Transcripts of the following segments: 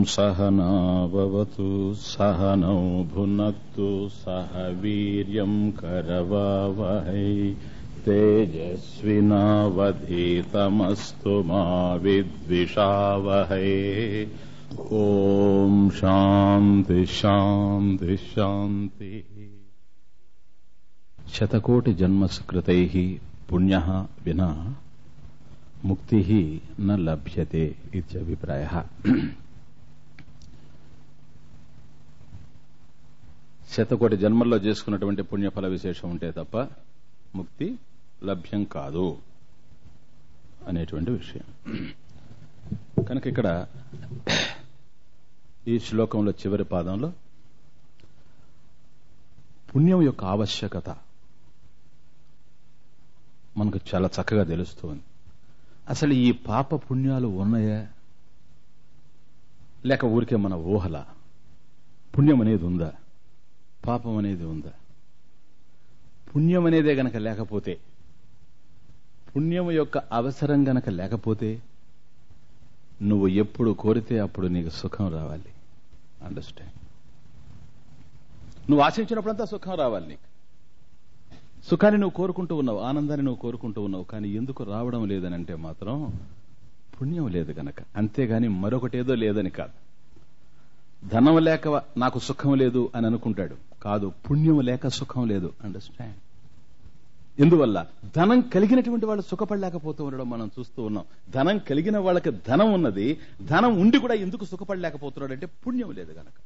सहनावतु सहनौ भुनक्तु सह वीर्यम् करवावहै तेजस्विनावधीतमस्तु मा विद्विषावहै ॐ शान्ति शान्ति शान्तिः శతకోటి జన్మసుకృతై పుణ్య వినా ముక్తి న లభ్యతే ఇత్యభిప్రాయ శతకోటి జన్మల్లో చేసుకున్నటువంటి పుణ్యఫల విశేషం ఉంటే తప్ప ముక్తి లభ్యం కాదు అనేటువంటి విషయం కనుక ఇక్కడ ఈ శ్లోకంలో చివరి పాదంలో పుణ్యం యొక్క ఆవశ్యకత మనకు చాలా చక్కగా తెలుస్తుంది అసలు ఈ పాప పుణ్యాలు ఉన్నాయా లేక ఊరికే మన ఊహల పుణ్యం అనేది ఉందా పాపం అనేది ఉందా పుణ్యం అనేదే గనక లేకపోతే పుణ్యం యొక్క అవసరం గనక లేకపోతే నువ్వు ఎప్పుడు కోరితే అప్పుడు నీకు సుఖం రావాలి అండర్స్టాండ్ నువ్వు ఆశించినప్పుడంతా సుఖం రావాలి నీకు సుఖాన్ని నువ్వు కోరుకుంటూ ఉన్నావు ఆనందాన్ని నువ్వు కోరుకుంటూ ఉన్నావు కానీ ఎందుకు రావడం లేదని అంటే మాత్రం పుణ్యం లేదు గనక అంతేగాని మరొకటేదో లేదని కాదు ధనం లేక నాకు సుఖం లేదు అని అనుకుంటాడు కాదు పుణ్యం లేక సుఖం లేదు అండర్స్టాండ్ ఎందువల్ల ధనం కలిగినటువంటి వాళ్ళు సుఖపడలేకపోతూ ఉండడం మనం చూస్తూ ఉన్నాం ధనం కలిగిన వాళ్ళకి ధనం ఉన్నది ధనం ఉండి కూడా ఎందుకు సుఖపడలేకపోతున్నాడు అంటే పుణ్యం లేదు గనక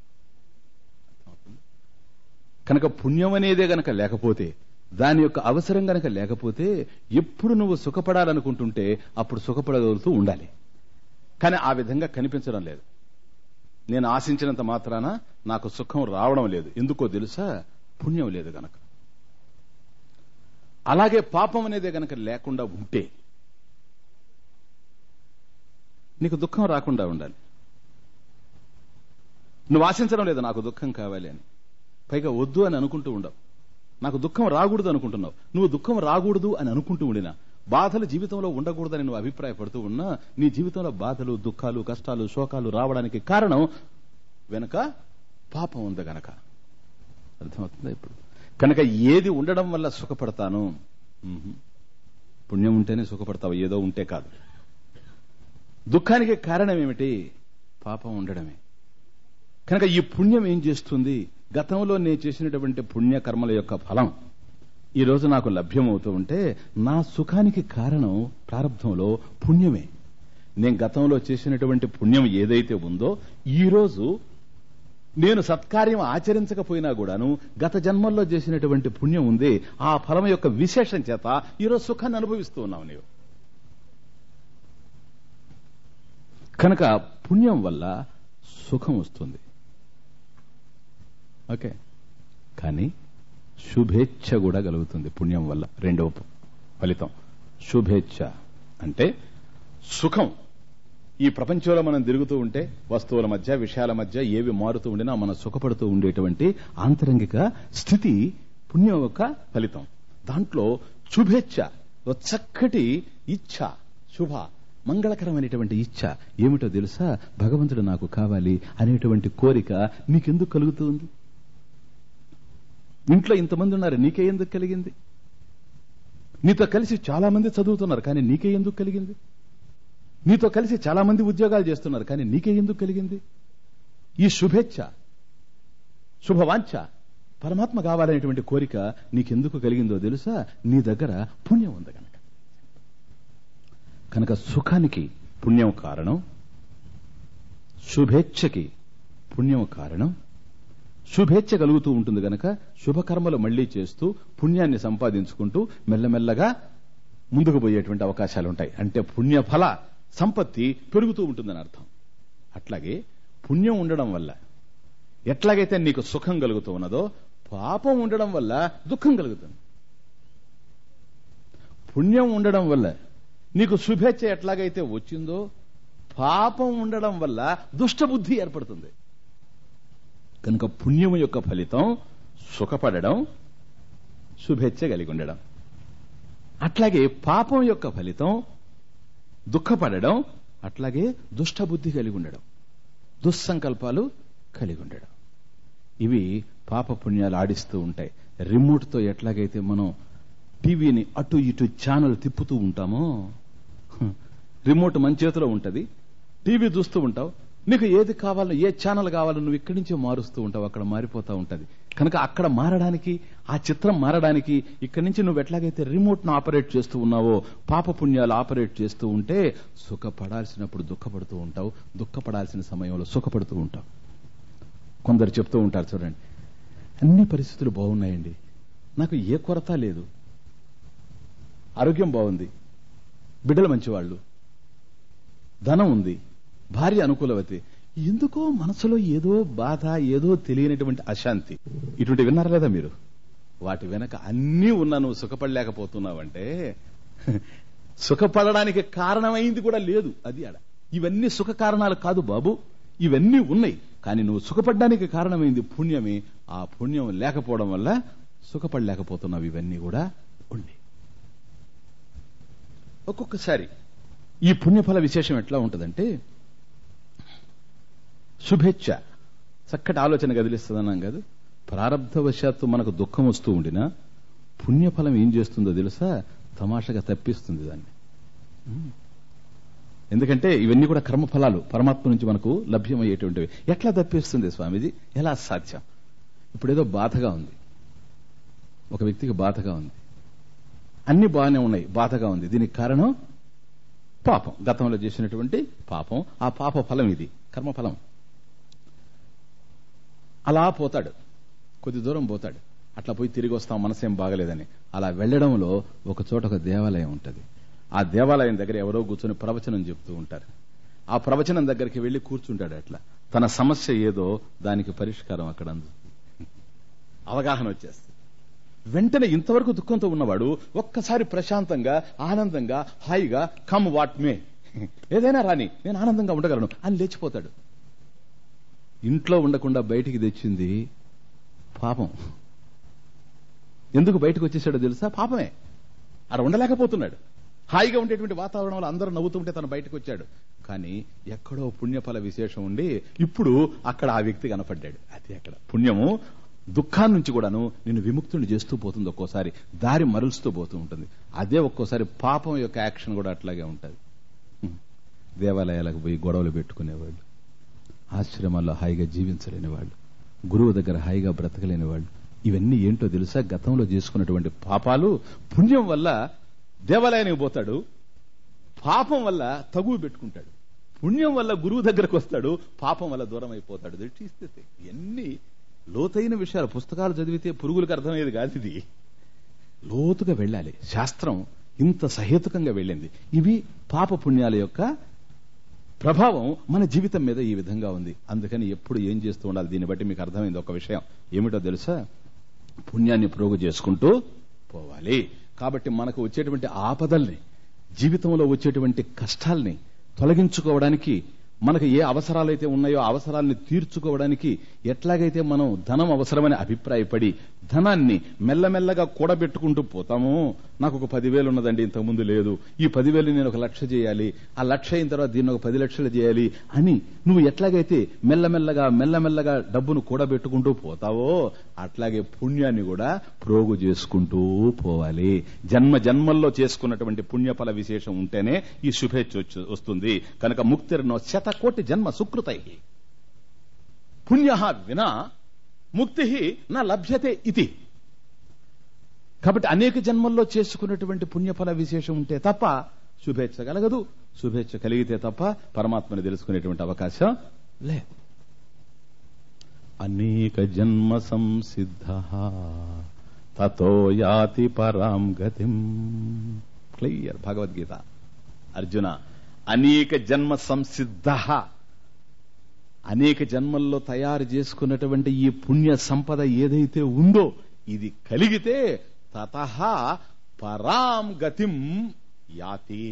కనుక పుణ్యం అనేదే గనక లేకపోతే దాని యొక్క అవసరం గనక లేకపోతే ఎప్పుడు నువ్వు సుఖపడాలనుకుంటుంటే అప్పుడు సుఖపడగలుగుతూ ఉండాలి కానీ ఆ విధంగా కనిపించడం లేదు నేను ఆశించినంత మాత్రాన నాకు సుఖం రావడం లేదు ఎందుకో తెలుసా పుణ్యం లేదు గనక అలాగే పాపం అనేదే గనక లేకుండా ఉంటే నీకు దుఃఖం రాకుండా ఉండాలి నువ్వు ఆశించడం లేదు నాకు దుఃఖం కావాలి అని పైగా వద్దు అని అనుకుంటూ ఉండవు నాకు దుఃఖం రాకూడదు అనుకుంటున్నావు నువ్వు దుఃఖం రాకూడదు అని అనుకుంటూ ఉండినా బాధలు జీవితంలో ఉండకూడదని నువ్వు అభిప్రాయపడుతూ ఉన్నా నీ జీవితంలో బాధలు దుఃఖాలు కష్టాలు శోకాలు రావడానికి కారణం వెనక పాపం ఉంది గనక అర్థమవుతుందా ఇప్పుడు కనుక ఏది ఉండడం వల్ల సుఖపడతాను మ్మ్. పుణ్యం ఉంటేనే సుఖపడతావు ఏదో ఉంటే కాదు దుఃఖానికి కారణం ఏమిటి పాపం ఉండడమే కనుక ఈ పుణ్యం ఏం చేస్తుంది గతంలో నేను చేసినటువంటి పుణ్యకర్మల యొక్క ఫలం ఈ రోజు నాకు లభ్యమవుతూ ఉంటే నా సుఖానికి కారణం ప్రారంభంలో పుణ్యమే నేను గతంలో చేసినటువంటి పుణ్యం ఏదైతే ఉందో ఈ రోజు నేను సత్కార్యం ఆచరించకపోయినా కూడాను గత జన్మల్లో చేసినటువంటి పుణ్యం ఉంది ఆ ఫలం యొక్క విశేషం చేత ఈరోజు సుఖాన్ని అనుభవిస్తూ ఉన్నావు నీవు కనుక పుణ్యం వల్ల సుఖం వస్తుంది ఓకే కానీ శుభేచ్ఛ కూడా కలుగుతుంది పుణ్యం వల్ల రెండవ ప- ఫలితం శుభేచ్ఛ అంటే సుఖం ఈ ప్రపంచంలో మనం తిరుగుతూ ఉంటే వస్తువుల మధ్య విషయాల మధ్య ఏవి మారుతూ ఉండినా మనం సుఖపడుతూ ఉండేటువంటి ఆంతరంగిక స్థితి పుణ్యం యొక్క ఫలితం దాంట్లో శుభేచ్ఛ ఓ చక్కటి ఇచ్ఛ శుభ మంగళకరమైనటువంటి ఇచ్ఛ ఏమిటో తెలుసా భగవంతుడు నాకు కావాలి అనేటువంటి కోరిక నీకెందుకు కలుగుతుంది ఇంట్లో ఇంతమంది ఉన్నారు నీకే ఎందుకు కలిగింది నీతో కలిసి చాలా మంది చదువుతున్నారు కానీ నీకే ఎందుకు కలిగింది నీతో కలిసి చాలా మంది ఉద్యోగాలు చేస్తున్నారు కానీ నీకే ఎందుకు కలిగింది ఈ శుభేచ్ఛ శుభవాంఛ పరమాత్మ కావాలనేటువంటి కోరిక నీకెందుకు కలిగిందో తెలుసా నీ దగ్గర పుణ్యం ఉంది కనుక కనుక సుఖానికి పుణ్యం కారణం శుభేచ్ఛకి పుణ్యం కారణం శుభేచ్ఛ కలుగుతూ ఉంటుంది గనక శుభకర్మలు మళ్లీ చేస్తూ పుణ్యాన్ని సంపాదించుకుంటూ మెల్లమెల్లగా ముందుకు పోయేటువంటి అవకాశాలు ఉంటాయి అంటే పుణ్యఫల సంపత్తి పెరుగుతూ ఉంటుందని అర్థం అట్లాగే పుణ్యం ఉండడం వల్ల ఎట్లాగైతే నీకు సుఖం కలుగుతూ ఉన్నదో పాపం ఉండడం వల్ల దుఃఖం కలుగుతుంది పుణ్యం ఉండడం వల్ల నీకు శుభేచ్ఛ ఎట్లాగైతే వచ్చిందో పాపం ఉండడం వల్ల దుష్టబుద్ధి ఏర్పడుతుంది కనుక పుణ్యం యొక్క ఫలితం సుఖపడడం శుభేచ్ఛ కలిగి ఉండడం అట్లాగే పాపం యొక్క ఫలితం దుఃఖపడడం అట్లాగే దుష్టబుద్ధి కలిగి ఉండడం దుస్సంకల్పాలు కలిగి ఉండడం ఇవి పాప పుణ్యాలు ఆడిస్తూ ఉంటాయి రిమోట్తో ఎట్లాగైతే మనం టీవీని అటు ఇటు ఛానల్ తిప్పుతూ ఉంటామో హ్మ్, రిమోట్ మన చేతిలో ఉంటది టీవీ చూస్తూ ఉంటావు నీకు ఏది కావాలో ఏ ఛానల్ కావాలో నువ్వు ఇక్కడి నుంచే మారుస్తూ ఉంటావు అక్కడ మారిపోతా ఉంటది కనుక అక్కడ మారడానికి ఆ చిత్రం మారడానికి ఇక్కడి నుంచి నువ్వు ఎట్లాగైతే రిమోట్ ను ఆపరేట్ చేస్తూ ఉన్నావో పాప పుణ్యాలు ఆపరేట్ చేస్తూ ఉంటే సుఖపడాల్సినప్పుడు దుఃఖపడుతూ ఉంటావు దుఃఖపడాల్సిన సమయంలో సుఖపడుతూ ఉంటావు కొందరు చెప్తూ ఉంటారు చూడండి అన్ని పరిస్థితులు బాగున్నాయండి నాకు ఏ కొరత లేదు ఆరోగ్యం బాగుంది బిడ్డలు మంచివాళ్ళు ధనం ఉంది భార్య అనుకూలవతి ఎందుకో మనసులో ఏదో బాధ ఏదో తెలియనటువంటి అశాంతి ఇటువంటి విన్నారా లేదా మీరు వాటి వెనక అన్నీ ఉన్నా నువ్వు సుఖపడలేకపోతున్నావంటే సుఖపడడానికి కారణమైంది కూడా లేదు అది ఆడ ఇవన్నీ సుఖ కారణాలు కాదు బాబు ఇవన్నీ ఉన్నాయి కానీ నువ్వు సుఖపడడానికి కారణమైంది పుణ్యమే ఆ పుణ్యం లేకపోవడం వల్ల సుఖపడలేకపోతున్నావు ఇవన్నీ కూడా ఉండి ఒక్కొక్కసారి ఈ పుణ్యఫల విశేషం ఎట్లా ఉంటుందంటే శుభేచ్ఛ చక్కటి ఆలోచన కదిలిస్తుందన్నాం కాదు ప్రారంధవశాత్తు మనకు దుఃఖం వస్తూ ఉండినా పుణ్యఫలం ఏం చేస్తుందో తెలుసా తమాషగా తప్పిస్తుంది దాన్ని ఉమ్. ఎందుకంటే ఇవన్నీ కూడా కర్మఫలాలు పరమాత్మ నుంచి మనకు లభ్యమయ్యేటువంటివి ఎట్లా తప్పిస్తుంది స్వామిజీ ఎలా సాధ్యం ఇప్పుడు ఏదో బాధగా ఉంది ఒక వ్యక్తికి బాధగా ఉంది అన్ని బాగానే ఉన్నాయి బాధగా ఉంది దీనికి కారణం పాపం గతంలో చేసినటువంటి పాపం ఆ పాప ఫలం ఇది కర్మఫలం అలా పోతాడు కొద్ది దూరం పోతాడు అట్లా పోయి తిరిగి వస్తాం మనసేం బాగలేదని అలా వెళ్లడంలో ఒక చోట ఒక దేవాలయం ఉంటది ఆ దేవాలయం దగ్గర ఎవరో కూర్చొని ప్రవచనం చెప్తూ ఉంటారు ఆ ప్రవచనం దగ్గరికి వెళ్లి కూర్చుంటాడు అట్లా తన సమస్య ఏదో దానికి పరిష్కారం అక్కడ అందుతుంది అవగాహన వచ్చేస్తుంది వెంటనే ఇంతవరకు దుఃఖంతో ఉన్నవాడు ఒక్కసారి ప్రశాంతంగా ఆనందంగా హాయిగా కమ్ వాట్ మే ఏదైనా రాని నేను ఆనందంగా ఉండగలను అని లేచిపోతాడు ఇంట్లో ఉండకుండా బయటికి తెచ్చింది పాపం ఎందుకు బయటకు వచ్చేసాడో తెలుసా పాపమే ఆడ ఉండలేకపోతున్నాడు హాయిగా ఉండేటువంటి వాతావరణంలో అందరూ నవ్వుతుంటే తను బయటకు వచ్చాడు కానీ ఎక్కడో పుణ్యఫల విశేషం ఉండి ఇప్పుడు అక్కడ ఆ వ్యక్తి కనపడ్డాడు అది అక్కడ పుణ్యము దుఃఖాన్ని నుంచి కూడాను నిన్ను విముక్తుని చేస్తూ పోతుంది ఒక్కోసారి దారి మరులుస్తూ పోతూ ఉంటుంది అదే ఒక్కోసారి పాపం యొక్క యాక్షన్ కూడా అట్లాగే ఉంటుంది హ్మ్. దేవాలయాలకు పోయి గొడవలు పెట్టుకునేవాళ్ళు ఆశ్రమాల్లో హాయిగా జీవించలేని వాళ్ళు గురువు దగ్గర హాయిగా బ్రతకలేని వాళ్ళు ఇవన్నీ ఏంటో తెలుసా గతంలో చేసుకున్నటువంటి పాపాలు పుణ్యం వల్ల దేవాలయానికి పోతాడు పాపం వల్ల తగువ పెట్టుకుంటాడు పుణ్యం వల్ల గురువు దగ్గరకు వస్తాడు పాపం వల్ల దూరం అయిపోతాడు దట్ ఈస్ ది థింగ్. ఇవన్నీ లోతైన విషయాలు పుస్తకాలు చదివితే పురుగులకు అర్థమయ్యేది కాదు ఇది లోతుగా వెళ్ళాలి శాస్త్రం ఇంత సహేతుకంగా వెళ్ళింది ఇవి పాప పుణ్యాల యొక్క ప్రభావం మన జీవితం మీద ఈ విధంగా ఉంది అందుకని ఎప్పుడు ఏం చేస్తూ ఉండాలి దీన్ని బట్టి మీకు అర్థమైంది ఒక విషయం ఏమిటో తెలుసా పుణ్యాన్ని ప్రోగు చేసుకుంటూ పోవాలి కాబట్టి మనకు వచ్చేటువంటి ఆపదల్ని జీవితంలో వచ్చేటువంటి కష్టాల్ని తొలగించుకోవడానికి మనకు ఏ అవసరాలైతే ఉన్నాయో ఆ అవసరాల్ని తీర్చుకోవడానికి ఎట్లాగైతే మనం ధనం అవసరమని అభిప్రాయపడి ధనాన్ని మెల్లమెల్లగా కూడబెట్టుకుంటూ పోతాము నాకు ఒక పదివేలు ఉన్నదండి ఇంతకుముందు లేదు ఈ పదివేలు నేను ఒక లక్ష చేయాలి ఆ లక్ష అయిన తర్వాత దీన్ని ఒక పది లక్షలు చేయాలి అని నువ్వు ఎట్లాగైతే మెల్లమెల్లగా మెల్లమెల్లగా డబ్బును కూడబెట్టుకుంటూ పోతావో అట్లాగే పుణ్యాన్ని కూడా ప్రోగు చేసుకుంటూ పోవాలి జన్మ జన్మల్లో చేసుకున్నటువంటి పుణ్యఫల విశేషం ఉంటేనే ఈ శుభేచ్ఛ వచ్చి- వస్తుంది కనుక ముక్తిర్నో శతకోటి జన్మ సుకృతై పుణ్య వినా ముక్తి నా లభ్యతే ఇది కాబట్టి అనేక జన్మల్లో చేసుకున్నటువంటి పుణ్యఫల విశేషం ఉంటే తప్ప శుభేచ్ఛ కలగదు శుభేచ్ఛ కలిగితే తప్ప పరమాత్మని తెలుసుకునేటువంటి అవకాశం లేదు అనేక జన్మ సంసిద్ధ తతో యాతి పరాం గతిం క్లియర్ భగవద్గీత అర్జున అనేక జన్మ సంసిద్ధ అనేక జన్మల్లో తయారు చేసుకున్నటువంటి ఈ పుణ్య సంపద ఏదైతే ఉందో ఇది కలిగితే తత పరాం గతిం యాతి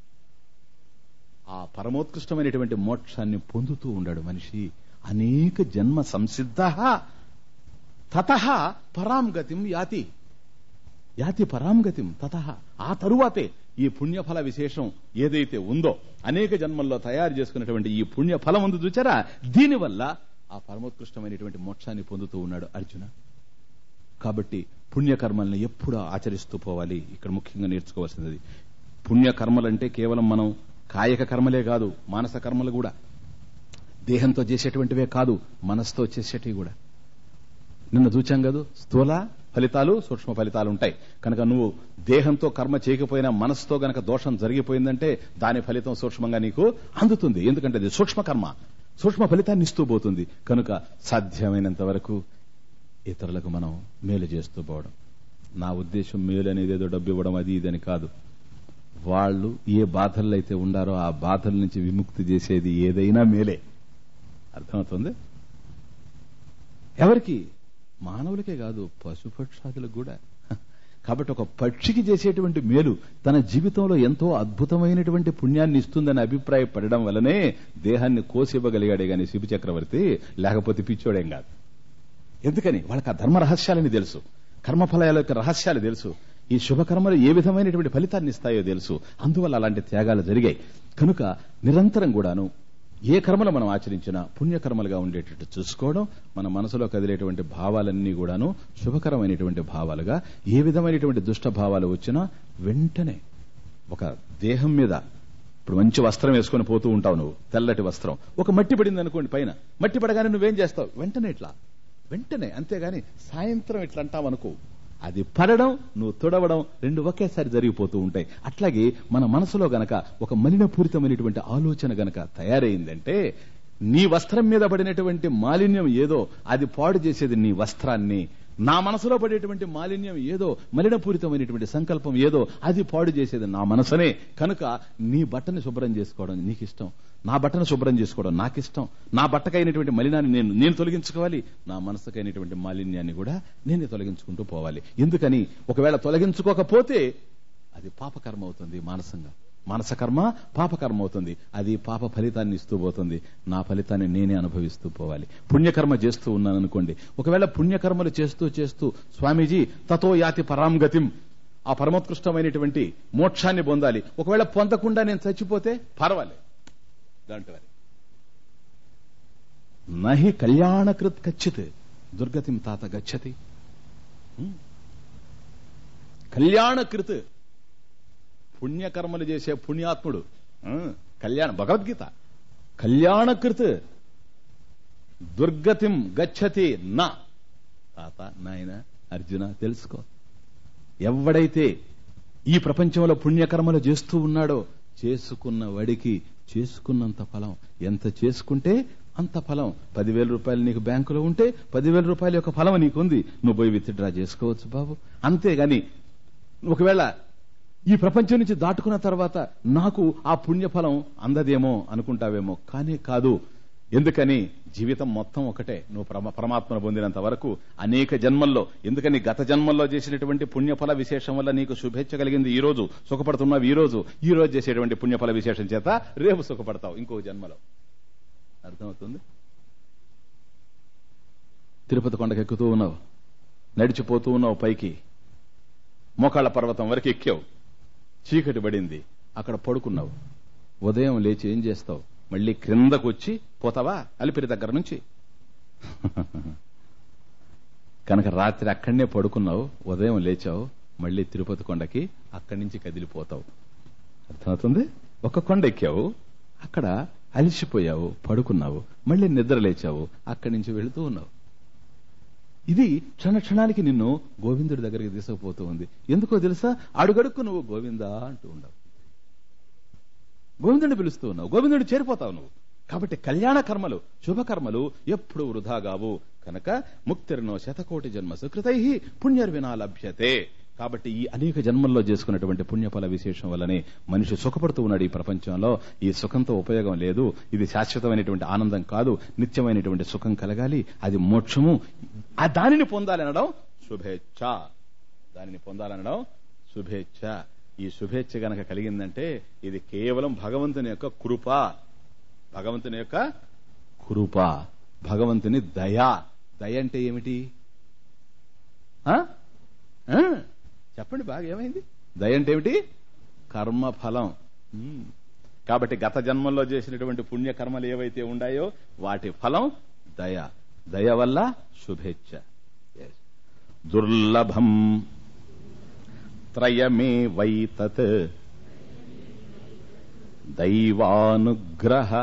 ఆ పరమోత్కృష్టమైనటువంటి మోక్షాన్ని పొందుతూ ఉండాడు మనిషి అనేక జన్మ సంసిద్ధ తత పరాం గతిం యాతి యాతి పరాం గతిం తత ఆ తరువాతే ఈ పుణ్యఫల విశేషం ఏదైతే ఉందో అనేక జన్మల్లో తయారు చేసుకున్నటువంటి ఈ పుణ్య ఫలం ఉంది చూచారా దీనివల్ల ఆ పరమోత్కృష్టమైనటువంటి మోక్షాన్ని పొందుతూ ఉన్నాడు అర్జున కాబట్టి పుణ్యకర్మల్ని ఎప్పుడూ ఆచరిస్తూ పోవాలి ఇక్కడ ముఖ్యంగా నేర్చుకోవాల్సినది పుణ్యకర్మలంటే కేవలం మనం కాయక కర్మలే కాదు మానస కర్మలు కూడా దేహంతో చేసేటువంటివే కాదు మనసుతో చేసేటివి కూడా నిన్న చూచాం కదా స్థూల ఫలితాలు సూక్ష్మ ఫలితాలు ఉంటాయి కనుక నువ్వు దేహంతో కర్మ చేయకపోయినా మనసుతో గనక దోషం జరిగిపోయిందంటే దాని ఫలితం సూక్ష్మంగా నీకు అందుతుంది ఎందుకంటే అది సూక్ష్మ కర్మ సూక్ష్మ ఫలితాన్ని ఇస్తూ పోతుంది కనుక సాధ్యమైనంత వరకు ఇతరులకు మనం మేలు చేస్తూ పోవడం నా ఉద్దేశం మేలు అనేది ఏదో డబ్బు ఇవ్వడం అది ఇదని కాదు వాళ్ళు ఏ బాధల్లో అయితే ఉండారో ఆ బాధల నుంచి విముక్తి చేసేది ఏదైనా మేలే అర్థమవుతుంది ఎవరికి మానవులకే కాదు పశుపక్షాదులకు కూడా కాబట్టి ఒక పక్షికి చేసేటువంటి మేలు తన జీవితంలో ఎంతో అద్భుతమైనటువంటి పుణ్యాన్ని ఇస్తుందని అభిప్రాయపడడం వల్లనే దేహాన్ని కోసివ్వగలిగాడే గాని శిబి చక్రవర్తి లేకపోతే పిచ్చోడేం కాదు ఎందుకని వాళ్ళకి ఆ ధర్మ రహస్యాలని తెలుసు కర్మఫలాల యొక్క రహస్యాలు తెలుసు ఈ శుభకర్మలు ఏ విధమైనటువంటి ఫలితాన్ని ఇస్తాయో తెలుసు అందువల్ల అలాంటి త్యాగాలు జరిగాయి కనుక నిరంతరం కూడాను ఏ కర్మలు మనం ఆచరించినా పుణ్యకర్మలుగా ఉండేటట్టు చూసుకోవడం మన మనసులో కదిలేటువంటి భావాలన్నీ కూడాను శుభకరమైనటువంటి భావాలుగా ఏ విధమైనటువంటి దుష్ట భావాలు వచ్చినా వెంటనే ఒక దేహం మీద ఇప్పుడు మంచి వస్త్రం వేసుకొని పోతూ ఉంటావు నువ్వు తెల్లటి వస్త్రం ఒక మట్టి పడింది అనుకోండి పైన మట్టి పడగానే నువ్వేం చేస్తావు వెంటనే ఇట్లా వెంటనే అంతేగాని సాయంత్రం ఇట్లా అంటావు అనుకో అది పడడం నువ్వు తుడవడం రెండు ఒకేసారి జరిగిపోతూ ఉంటాయి అట్లాగే మన మనసులో గనక ఒక మలినపూరితమైనటువంటి ఆలోచన గనక తయారైందంటే నీ వస్త్రం మీద పడినటువంటి మాలిన్యం ఏదో అది పాడు చేసేది నీ వస్త్రాన్ని నా మనసులో పడేటువంటి మాలిన్యం ఏదో మలినపూరితమైనటువంటి సంకల్పం ఏదో అది పాడు చేసేది నా మనసునే కనుక నీ బట్టని శుభ్రం చేసుకోవడం నీకు ఇష్టం నా బట్టను శుభ్రం చేసుకోవడం నాకు ఇష్టం నా బట్టకైనటువంటి మలినాన్ని నేను నేను తొలగించుకోవాలి నా మనసుకైనటువంటి మాలిన్యాన్ని కూడా నేనే తొలగించుకుంటూ పోవాలి ఎందుకని ఒకవేళ తొలగించుకోకపోతే అది పాపకర్మ అవుతుంది మానసంగా మానసకర్మ పాపకర్మ అవుతుంది అది పాప ఫలితాన్ని ఇస్తూ పోతుంది నా ఫలితాన్ని నేనే అనుభవిస్తూ పోవాలి పుణ్యకర్మ చేస్తూ ఉన్నాను అనుకోండి ఒకవేళ పుణ్యకర్మలు చేస్తూ చేస్తూ స్వామీజీ తతో యాతి పరాంగతిం ఆ పరమోత్కృష్టమైనటువంటి మోక్షాన్ని పొందాలి ఒకవేళ పొందకుండా నేను చచ్చిపోతే పర్వాలేదు దాంట్లో నహి కళ్యాణకృత్ కచ్చిత్ దుర్గతిం తాత గచ్చతి కళ్యాణకృత్ పుణ్యకర్మలు చేసే పుణ్యాత్ముడు కళ్యాణ భగవద్గీత కళ్యాణకృత్ దుర్గతిం గచ్చతి నా తాత నాయన అర్జున తెలుసుకో ఎవడైతే ఈ ప్రపంచంలో పుణ్యకర్మలు చేస్తూ ఉన్నాడో చేసుకున్న వాడికి చేసుకున్నంత ఫలం ఎంత చేసుకుంటే అంత ఫలం పదివేల రూపాయలు నీకు బ్యాంకులో ఉంటే పదివేల రూపాయల యొక్క ఫలం నీకుంది నువ్వు పోయి విత్డ్రా చేసుకోవచ్చు బాబు అంతేగాని ఒకవేళ ఈ ప్రపంచం నుంచి దాటుకున్న తర్వాత నాకు ఆ పుణ్యఫలం అందదేమో అనుకుంటావేమో కానీ కాదు ఎందుకని జీవితం మొత్తం ఒకటే నువ్వు పరమాత్మను పొందినంత వరకు అనేక జన్మల్లో ఎందుకని గత జన్మల్లో చేసినటువంటి పుణ్యఫల విశేషం వల్ల నీకు శుభేచ్ఛ కలిగింది ఈ రోజు సుఖపడుతున్నావు ఈ రోజు ఈ రోజు చేసేటువంటి పుణ్యఫల విశేషం చేత రేపు సుఖపడతావు ఇంకో జన్మలో అర్థమవుతుంది తిరుపతి కొండకు ఎక్కుతూ ఉన్నావు నడిచిపోతూ ఉన్నావు పైకి మోకాళ్ళ పర్వతం వరకు ఎక్కావు చీకటి పడింది అక్కడ పడుకున్నావు ఉదయం లేచి ఏం చేస్తావు మళ్ళీ క్రిందకు వచ్చి పోతావా అలిపిరి దగ్గర నుంచి కనుక రాత్రి అక్కడనే పడుకున్నావు ఉదయం లేచావు మళ్ళీ తిరుపతి కొండకి అక్కడి నుంచి కదిలిపోతావు అర్థమవుతుంది ఒక కొండ ఎక్కావు అక్కడ అలిసిపోయావు పడుకున్నావు మళ్ళీ నిద్ర లేచావు అక్కడి నుంచి వెళుతూ ఉన్నావు ఇది క్షణ క్షణానికి నిన్ను గోవిందుడి దగ్గరికి తీసుకుపోతూ ఉంది ఎందుకో తెలుసా అడుగడుక్కు నువ్వు గోవిందా అంటూ ఉండవు గోవిందుడిని పిలుస్తూ ఉన్నావు గోవిందుడు చేరిపోతావు నువ్వు కాబట్టి కళ్యాణ కర్మలు శుభకర్మలు ఎప్పుడు వృధా కావు కనుక ముక్తిర్నో శతకోటి జన్మ సుకృతై పుణ్యర్వినా లభ్యతే కాబట్టి ఈ అనేక జన్మల్లో చేసుకున్నటువంటి పుణ్యఫల విశేషం వల్లనే మనిషి సుఖపడుతూ ఉన్నాడు ఈ ప్రపంచంలో ఈ సుఖంతో ఉపయోగం లేదు ఇది శాశ్వతమైనటువంటి ఆనందం కాదు నిత్యమైనటువంటి సుఖం కలగాలి అది మోక్షము ఆ దానిని పొందాలనడం శుభేచ్ఛ దానిని పొందాలనడం శుభేచ్ఛ ఈ శుభేచ్ఛ గనక కలిగిందంటే ఇది కేవలం భగవంతుని యొక్క కృప భగవంతుని యొక్క కృప భగవంతుని దయ దయ అంటే ఏమిటి చెప్పండి బాగా ఏమైంది దయ అంటే ఏమిటి కర్మఫలం ఉమ్. కాబట్టి గత జన్మల్లో చేసినటువంటి పుణ్యకర్మలు ఏవైతే ఉన్నాయో వాటి ఫలం దయ దయ వల్ల శుభేచ్ఛ Yes. దుర్లభం త్రయమే వైతత్ దైవానుగ్రహ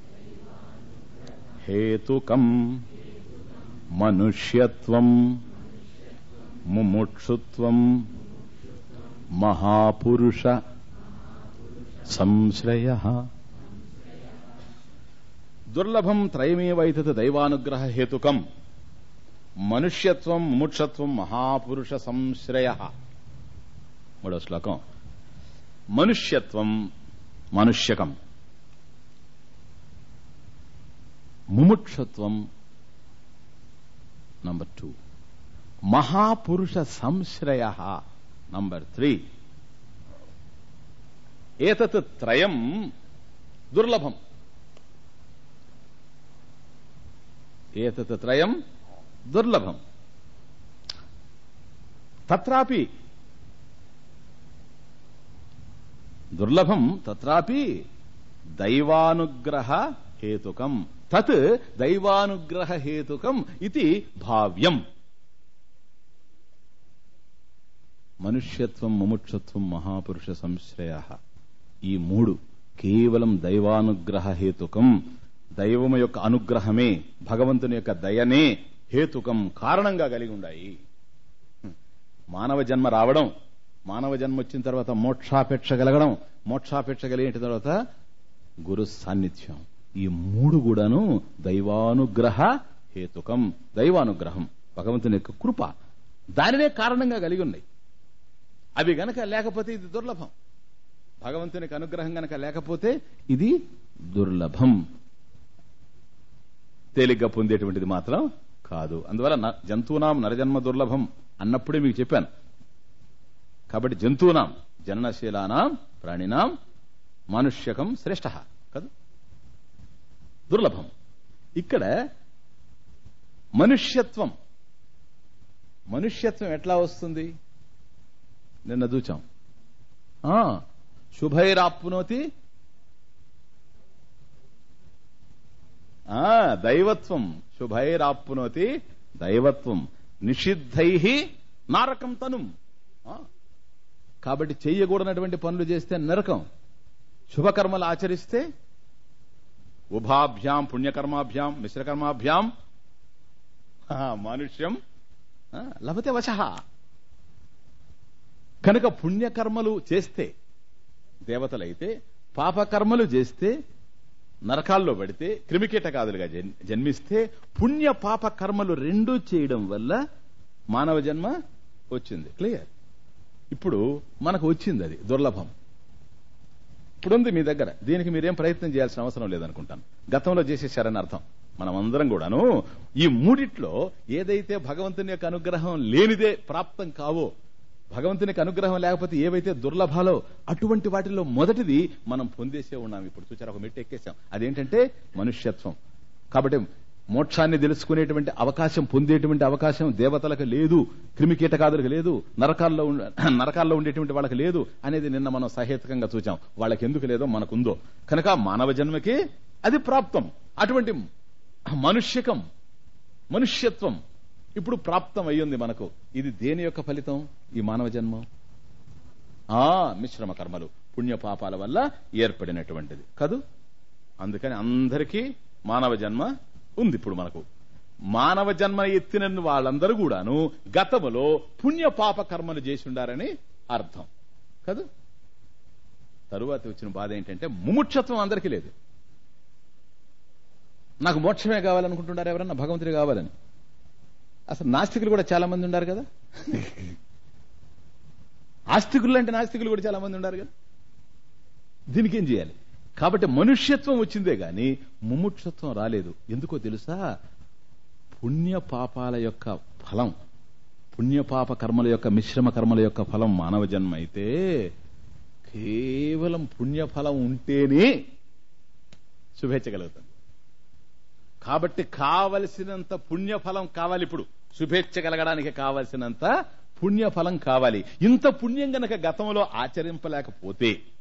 హేతుకం మనుష్యత్వం ముముక్షుత్వం మహాపురుష సంశ్రయ దుర్లభం త్రయమేవైతత్ దైవానుగ్రహ హేతుకం మనుష్యత్వం ముముక్షత్వం మహాపురుష సంశ్రయ మూడో శ్లోకం మనుష్యత్వం మనుష్యకం ముముక్షత్వం నంబర్ టూ మహాపురుష సంశ్రయ నంబర్ త్రీ ఏతత్ త్రయం దుర్లభం ఏతత్ త్రయం దుర్లభం తత్రాపి దుర్లభం తత్రాపి దైవానుగ్రహ హేతుకం తత్ దైవానుగ్రహ హేతుకం ఇది భావ్యం మనుష్యత్వం ముముక్షత్వం మహాపురుష సంశ్రయ ఈ మూడు కేవలం దైవానుగ్రహ హేతుకం దైవము యొక్క అనుగ్రహమే భగవంతుని యొక్క దయనే హేతుకం కారణంగా కలిగి ఉన్నాయి మానవ జన్మ రావడం మానవ జన్మ వచ్చిన తర్వాత మోక్షాపేక్ష కలగడం మోక్షాపేక్ష కలిగిన తర్వాత గురు సాన్నిధ్యం ఈ మూడు కూడాను దైవానుగ్రహ హేతుకం దైవానుగ్రహం భగవంతుని యొక్క కృప దానినే కారణంగా కలిగి ఉన్నాయి అవి గనక లేకపోతే ఇది దుర్లభం భగవంతునికి అనుగ్రహం గనక లేకపోతే ఇది దుర్లభం తేలిగ్గా పొందేటువంటిది మాత్రం కాదు అందువల్ల న- జంతువునాం నరజన్మ దుర్లభం అన్నప్పుడే మీకు చెప్పాను కాబట్టి జంతువునాం జననశీలానాం ప్రాణినాం మానుష్యకం శ్రేష్ట కదా దుర్లభం ఇక్కడ మనుష్యత్వం మనుష్యత్వం ఎట్లా వస్తుంది నిన్న చూచాం ఆ, శుభైరాప్నోతి ఆ దైవత్వం శుభైరాప్నోతి దైవత్వం నిషిద్ధై నారకం తను కాబట్టి చెయ్యకూడనటువంటి పనులు చేస్తే నరకం శుభకర్మలు ఆచరిస్తే ఉభాభ్యాం పుణ్యకర్మాభ్యాం మిశ్రకర్మాభ్యాం ఆ, మానుష్యం ఆ, లభతే వశ కనుక పుణ్యకర్మలు చేస్తే దేవతలైతే పాపకర్మలు చేస్తే నరకాల్లో పడితే క్రిమికీటకాదులుగా జన్- జన్మిస్తే పుణ్య పాప కర్మలు రెండూ చేయడం వల్ల మానవ జన్మ వచ్చింది క్లియర్ ఇప్పుడు మనకు వచ్చింది అది దుర్లభం ఇప్పుడుంది మీ దగ్గర దీనికి మీరేం ప్రయత్నం చేయాల్సిన అవసరం లేదనుకుంటాను గతంలో చేసేశారని అర్థం మనం అందరం కూడాను ఈ మూడిట్లో ఏదైతే భగవంతుని యొక్క అనుగ్రహం లేనిదే ప్రాప్తం కావో భగవంతునికి అనుగ్రహం లేకపోతే ఏవైతే దుర్లభాలో అటువంటి వాటిలో మొదటిది మనం పొందేసే ఉన్నాం ఇప్పుడు చూచారు ఒక మెట్టు ఎక్కేసాం అదేంటంటే మనుష్యత్వం కాబట్టి మోక్షాన్ని తెలుసుకునేటువంటి అవకాశం పొందేటువంటి అవకాశం దేవతలకు లేదు క్రిమికీటకాదులకు లేదు నరకాల్లో ఉండ- నరకాల్లో ఉండేటువంటి వాళ్ళకి లేదు అనేది నిన్న మనం సహేతుకంగా చూచాం వాళ్ళకి ఎందుకు లేదో మనకుందో కనుక మానవ జన్మకి అది ప్రాప్తం అటువంటి మనుష్యకం మనుష్యత్వం ఇప్పుడు ప్రాప్తం అయ్యింది మనకు ఇది దేని యొక్క ఫలితం ఈ మానవ జన్మ ఆ మిశ్రమ కర్మలు పుణ్య పాపాల వల్ల ఏర్పడినటువంటిది కదూ అందుకని అందరికీ మానవ జన్మ ఉంది ఇప్పుడు మనకు మానవ జన్మ ఎత్తిన వాళ్ళందరూ కూడాను గతములో పుణ్య పాప కర్మలు చేసి ఉండారని అర్థం కదూ తరువాత వచ్చిన బాధ ఏంటంటే ముముక్షత్వం అందరికీ లేదు నాకు మోక్షమే కావాలనుకుంటున్నారు ఎవరన్నా భగవంతుడు కావాలని అసలు నాస్తికులు కూడా చాలా మంది ఉన్నారు కదా ఆస్తికులు అంటే నాస్తికులు కూడా చాలా మంది ఉన్నారు కదా దీనికి ఏం చేయాలి కాబట్టి మనుష్యత్వం వచ్చిందే గాని ముముక్షత్వం రాలేదు ఎందుకో తెలుసా పుణ్య పాపాల యొక్క ఫలం పుణ్యపాప కర్మల యొక్క మిశ్రమ కర్మల యొక్క ఫలం మానవ జన్మ అయితే కేవలం పుణ్యఫలం ఉంటేనే శుభేచ్ఛగలుగుతాం కాబట్టి కావలసినంత పుణ్యఫలం కావాలి ఇప్పుడు శుభేచ్ఛ కలగడానికి కావలసినంత పుణ్యఫలం కావాలి ఇంత పుణ్యం గనక గతంలో ఆచరింపలేకపోతే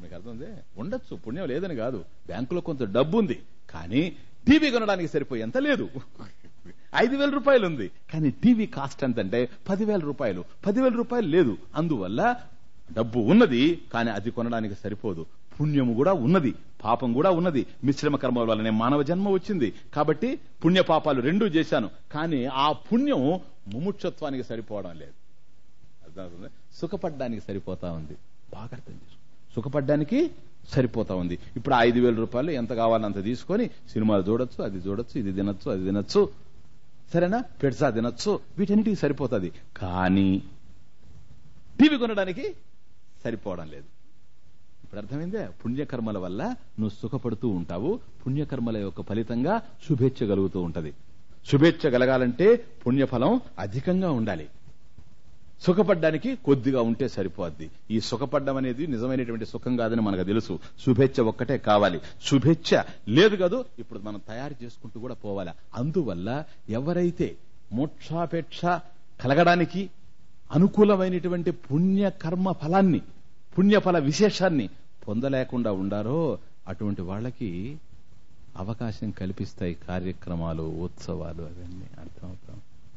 మీకు అర్థం ఉంది ఉండొచ్చు పుణ్యం లేదని కాదు బ్యాంకులో కొంత డబ్బు ఉంది కానీ టీవీ కొనడానికి సరిపోయి ఎంత లేదు ఐదు వేల రూపాయలు ఉంది కానీ టీవీ కాస్ట్ ఎంత అంటే పదివేల రూపాయలు పదివేల రూపాయలు లేదు అందువల్ల డబ్బు ఉన్నది కానీ అది కొనడానికి సరిపోదు పుణ్యము కూడా ఉన్నది పాపం కూడా ఉన్నది మిశ్రమ కర్మల వల్లనే మానవ జన్మ వచ్చింది కాబట్టి పుణ్య పాపాలు రెండూ చేశాను కానీ ఆ పుణ్యం ముముక్షత్వానికి సరిపోవడం లేదు అర్థమవుతుందా సుఖపడ్డానికి సరిపోతా ఉంది బాగా అర్థం చేసుకో సుఖపడ్డానికి సరిపోతా ఉంది ఇప్పుడు ఐదు వేల రూపాయలు ఎంత కావాలో అంత తీసుకొని సినిమాలు చూడొచ్చు అది చూడొచ్చు ఇది తినొచ్చు అది తినొచ్చు సరేనా పెడ్సా తినొచ్చు వీటన్నిటికి సరిపోతుంది కానీ టీవీ కొనడానికి సరిపోవడం లేదు ఇప్పుడు అర్థమైందే పుణ్యకర్మల వల్ల నువ్వు సుఖపడుతూ ఉంటావు పుణ్యకర్మల యొక్క ఫలితంగా శుభేచ్ఛ కలుగుతూ ఉంటది శుభేచ్ఛ కలగాలంటే పుణ్యఫలం అధికంగా ఉండాలి సుఖపడ్డానికి కొద్దిగా ఉంటే సరిపోద్ది ఈ సుఖపడ్డం అనేది నిజమైనటువంటి సుఖం కాదని మనకు తెలుసు శుభేచ్ఛ ఒక్కటే కావాలి శుభేచ్ఛ లేదు కాదు ఇప్పుడు మనం తయారు చేసుకుంటూ కూడా పోవాలి అందువల్ల ఎవరైతే మోక్షాపేక్ష కలగడానికి అనుకూలమైనటువంటి పుణ్య కర్మ ఫలాన్ని పుణ్యఫల విశేషాన్ని పొందలేకుండా ఉండారో అటువంటి వాళ్ళకి అవకాశం కల్పిస్తాయి కార్యక్రమాలు ఉత్సవాలు అవన్నీ అర్థమవుతాం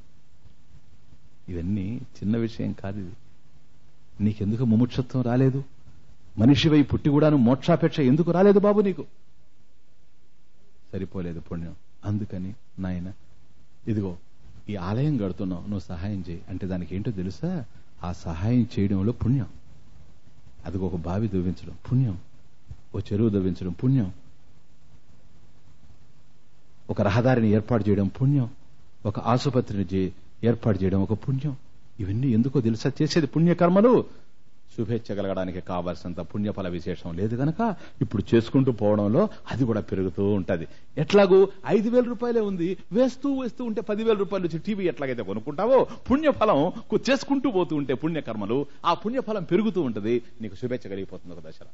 ఇవన్నీ చిన్న విషయం కాదు ఇది నీకెందుకు ముముక్షత్వం రాలేదు మనిషివై పుట్టి కూడాను మోక్షాపేక్ష ఎందుకు రాలేదు బాబు నీకు సరిపోలేదు పుణ్యం అందుకని నాయన ఇదిగో ఈ ఆలయం కడుతున్నావు నువ్వు సహాయం చేయి అంటే దానికి ఏంటో తెలుసా ఆ సహాయం చేయడంలో పుణ్యం అది ఒక బావి దవ్వించడం పుణ్యం ఓ చెరువు దవ్వించడం పుణ్యం ఒక రహదారిని ఏర్పాటు చేయడం పుణ్యం ఒక ఆసుపత్రిని చే- ఏర్పాటు చేయడం ఒక పుణ్యం ఇవన్నీ ఎందుకో తెలుసా చేసేది పుణ్యకర్మలు శుభేచ్ఛ కలగడానికి కావాల్సినంత పుణ్యఫల విశేషం లేదు గనక ఇప్పుడు చేసుకుంటూ పోవడంలో అది కూడా పెరుగుతూ ఉంటది ఎట్లాగూ ఐదు వేల రూపాయలే ఉంది వేస్తూ వేస్తూ ఉంటే పదివేల రూపాయలు వచ్చి టీవీ ఎట్లాగైతే కొనుక్కుంటావో పుణ్యఫలం కు- చేసుకుంటూ పోతూ ఉంటే పుణ్యకర్మలు ఆ పుణ్యఫలం పెరుగుతూ ఉంటది నీకు శుభేచ్ఛ కలిగిపోతుంది ఒక దశలో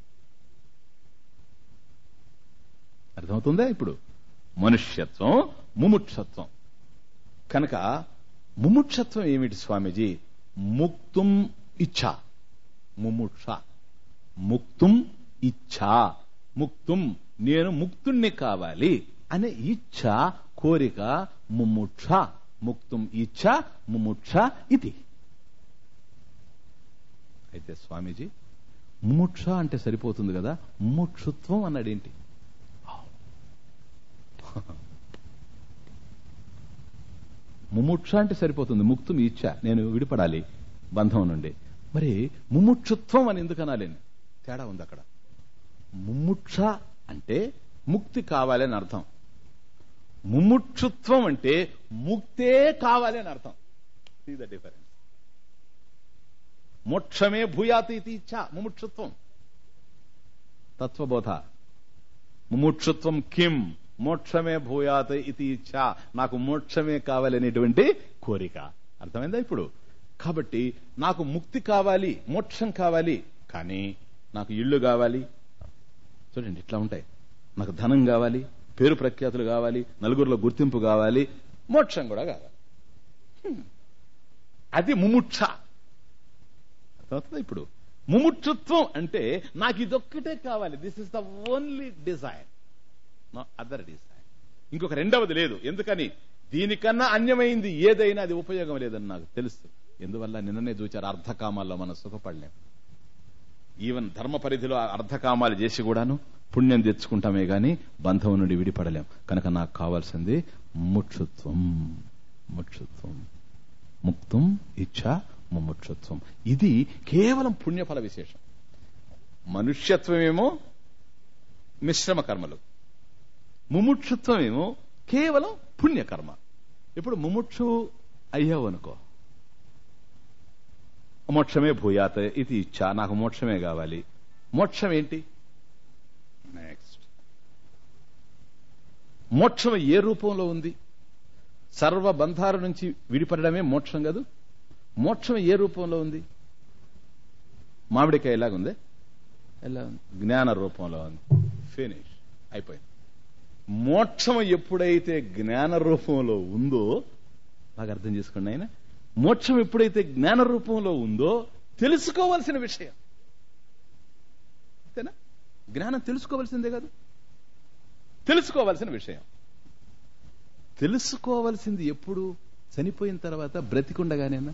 అర్థమవుతుందా ఇప్పుడు మనుష్యత్వం ముముక్షత్వం కనుక ముముక్షత్వం ఏమిటి స్వామీజీ ముక్తుం ఇచ్ఛా ముముక్ష ముక్తుం ఇచ్ఛా ముక్తుం నేను ముక్తుణ్ణి కావాలి అనే ఇచ్ఛ కోరిక ముముక్ష ముక్తుం ఇచ్ఛ ముముక్ష ఇది అయితే స్వామీజీ ముముక్ష అంటే సరిపోతుంది కదా ముముక్షుత్వం అన్నాడేంటి ముముక్ష అంటే సరిపోతుంది ముక్తం ఇచ్చ నేను విడిపడాలి బంధం నుండి మరి ముముక్షుత్వం అని ఎందుకు అనాలి తేడా ఉంది అక్కడ ముముక్ష అంటే ముక్తి కావాలి అని అర్థం ముముక్షుత్వం అంటే ముక్తే కావాలి అని అర్థం సీ ద డిఫరెన్స్ మోక్షమే భూయాతి ఇది ఇచ్చ ముముక్షుత్వం తత్వబోధ ముముక్షుత్వం కిం మోక్షమే భూయాత్ ఇది ఇచ్చ నాకు మోక్షమే కావాలనేటువంటి కోరిక అర్థమైందా ఇప్పుడు కాబట్టి నాకు ముక్తి కావాలి మోక్షం కావాలి కానీ నాకు ఇళ్ళు కావాలి చూడండి ఇట్లా ఉంటాయి నాకు ధనం కావాలి పేరు ప్రఖ్యాతులు కావాలి నలుగురిలో గుర్తింపు కావాలి మోక్షం కూడా కావాలి హ్మ్. అది ముముక్ష అర్థమవుతుందా ఇప్పుడు ముముక్షుత్వం అంటే నాకు ఇదొక్కటే కావాలి this is the only desire no other desire ఇంకొక రెండవది లేదు ఎందుకని దీనికన్నా అన్యమైంది ఏదైనా అది ఉపయోగం లేదని నాకు తెలుసు ఎందువల్ల నిన్ననే చూచారు అర్ధకామాల్లో మనం సుఖపడలేం ఈవెన్ ధర్మ పరిధిలో అర్ధకామాలు చేసి కూడాను పుణ్యం తెచ్చుకుంటామే గాని బంధం నుండి విడిపడలేం కనుక నాకు కావాల్సింది ముక్షుత్వం ముక్షుత్వం ముక్తం ఇచ్చ ముముక్షుత్వం ఇది కేవలం పుణ్యఫల విశేషం మనుష్యత్వమేమో మిశ్రమ కర్మలు ముముక్షుత్వమేమో కేవలం పుణ్యకర్మ ఇప్పుడు ముముక్షు అయ్యావు అనుకో మోక్షమే భూయాత్ ఇది ఇచ్చా నాకు మోక్షమే కావాలి మోక్షం ఏంటి నెక్స్ట్ మోక్షం ఏ రూపంలో ఉంది సర్వ బంధాల నుంచి విడిపడడమే మోక్షం కాదు మోక్షం ఏ రూపంలో ఉంది మామిడికాయ ఎలాగుంది ఎలా ఉంది జ్ఞాన రూపంలో ఉంది ఫినిష్ అయిపోయింది మోక్షం ఎప్పుడైతే జ్ఞాన రూపంలో ఉందో బాగా అర్థం చేసుకోండి ఆయన మోక్షం ఎప్పుడైతే జ్ఞాన రూపంలో ఉందో తెలుసుకోవాల్సిన విషయం అంతేనా జ్ఞానం తెలుసుకోవాల్సిందే కాదు తెలుసుకోవాల్సిన విషయం తెలుసుకోవాల్సింది ఎప్పుడు చనిపోయిన తర్వాత బ్రతికుండగానేనా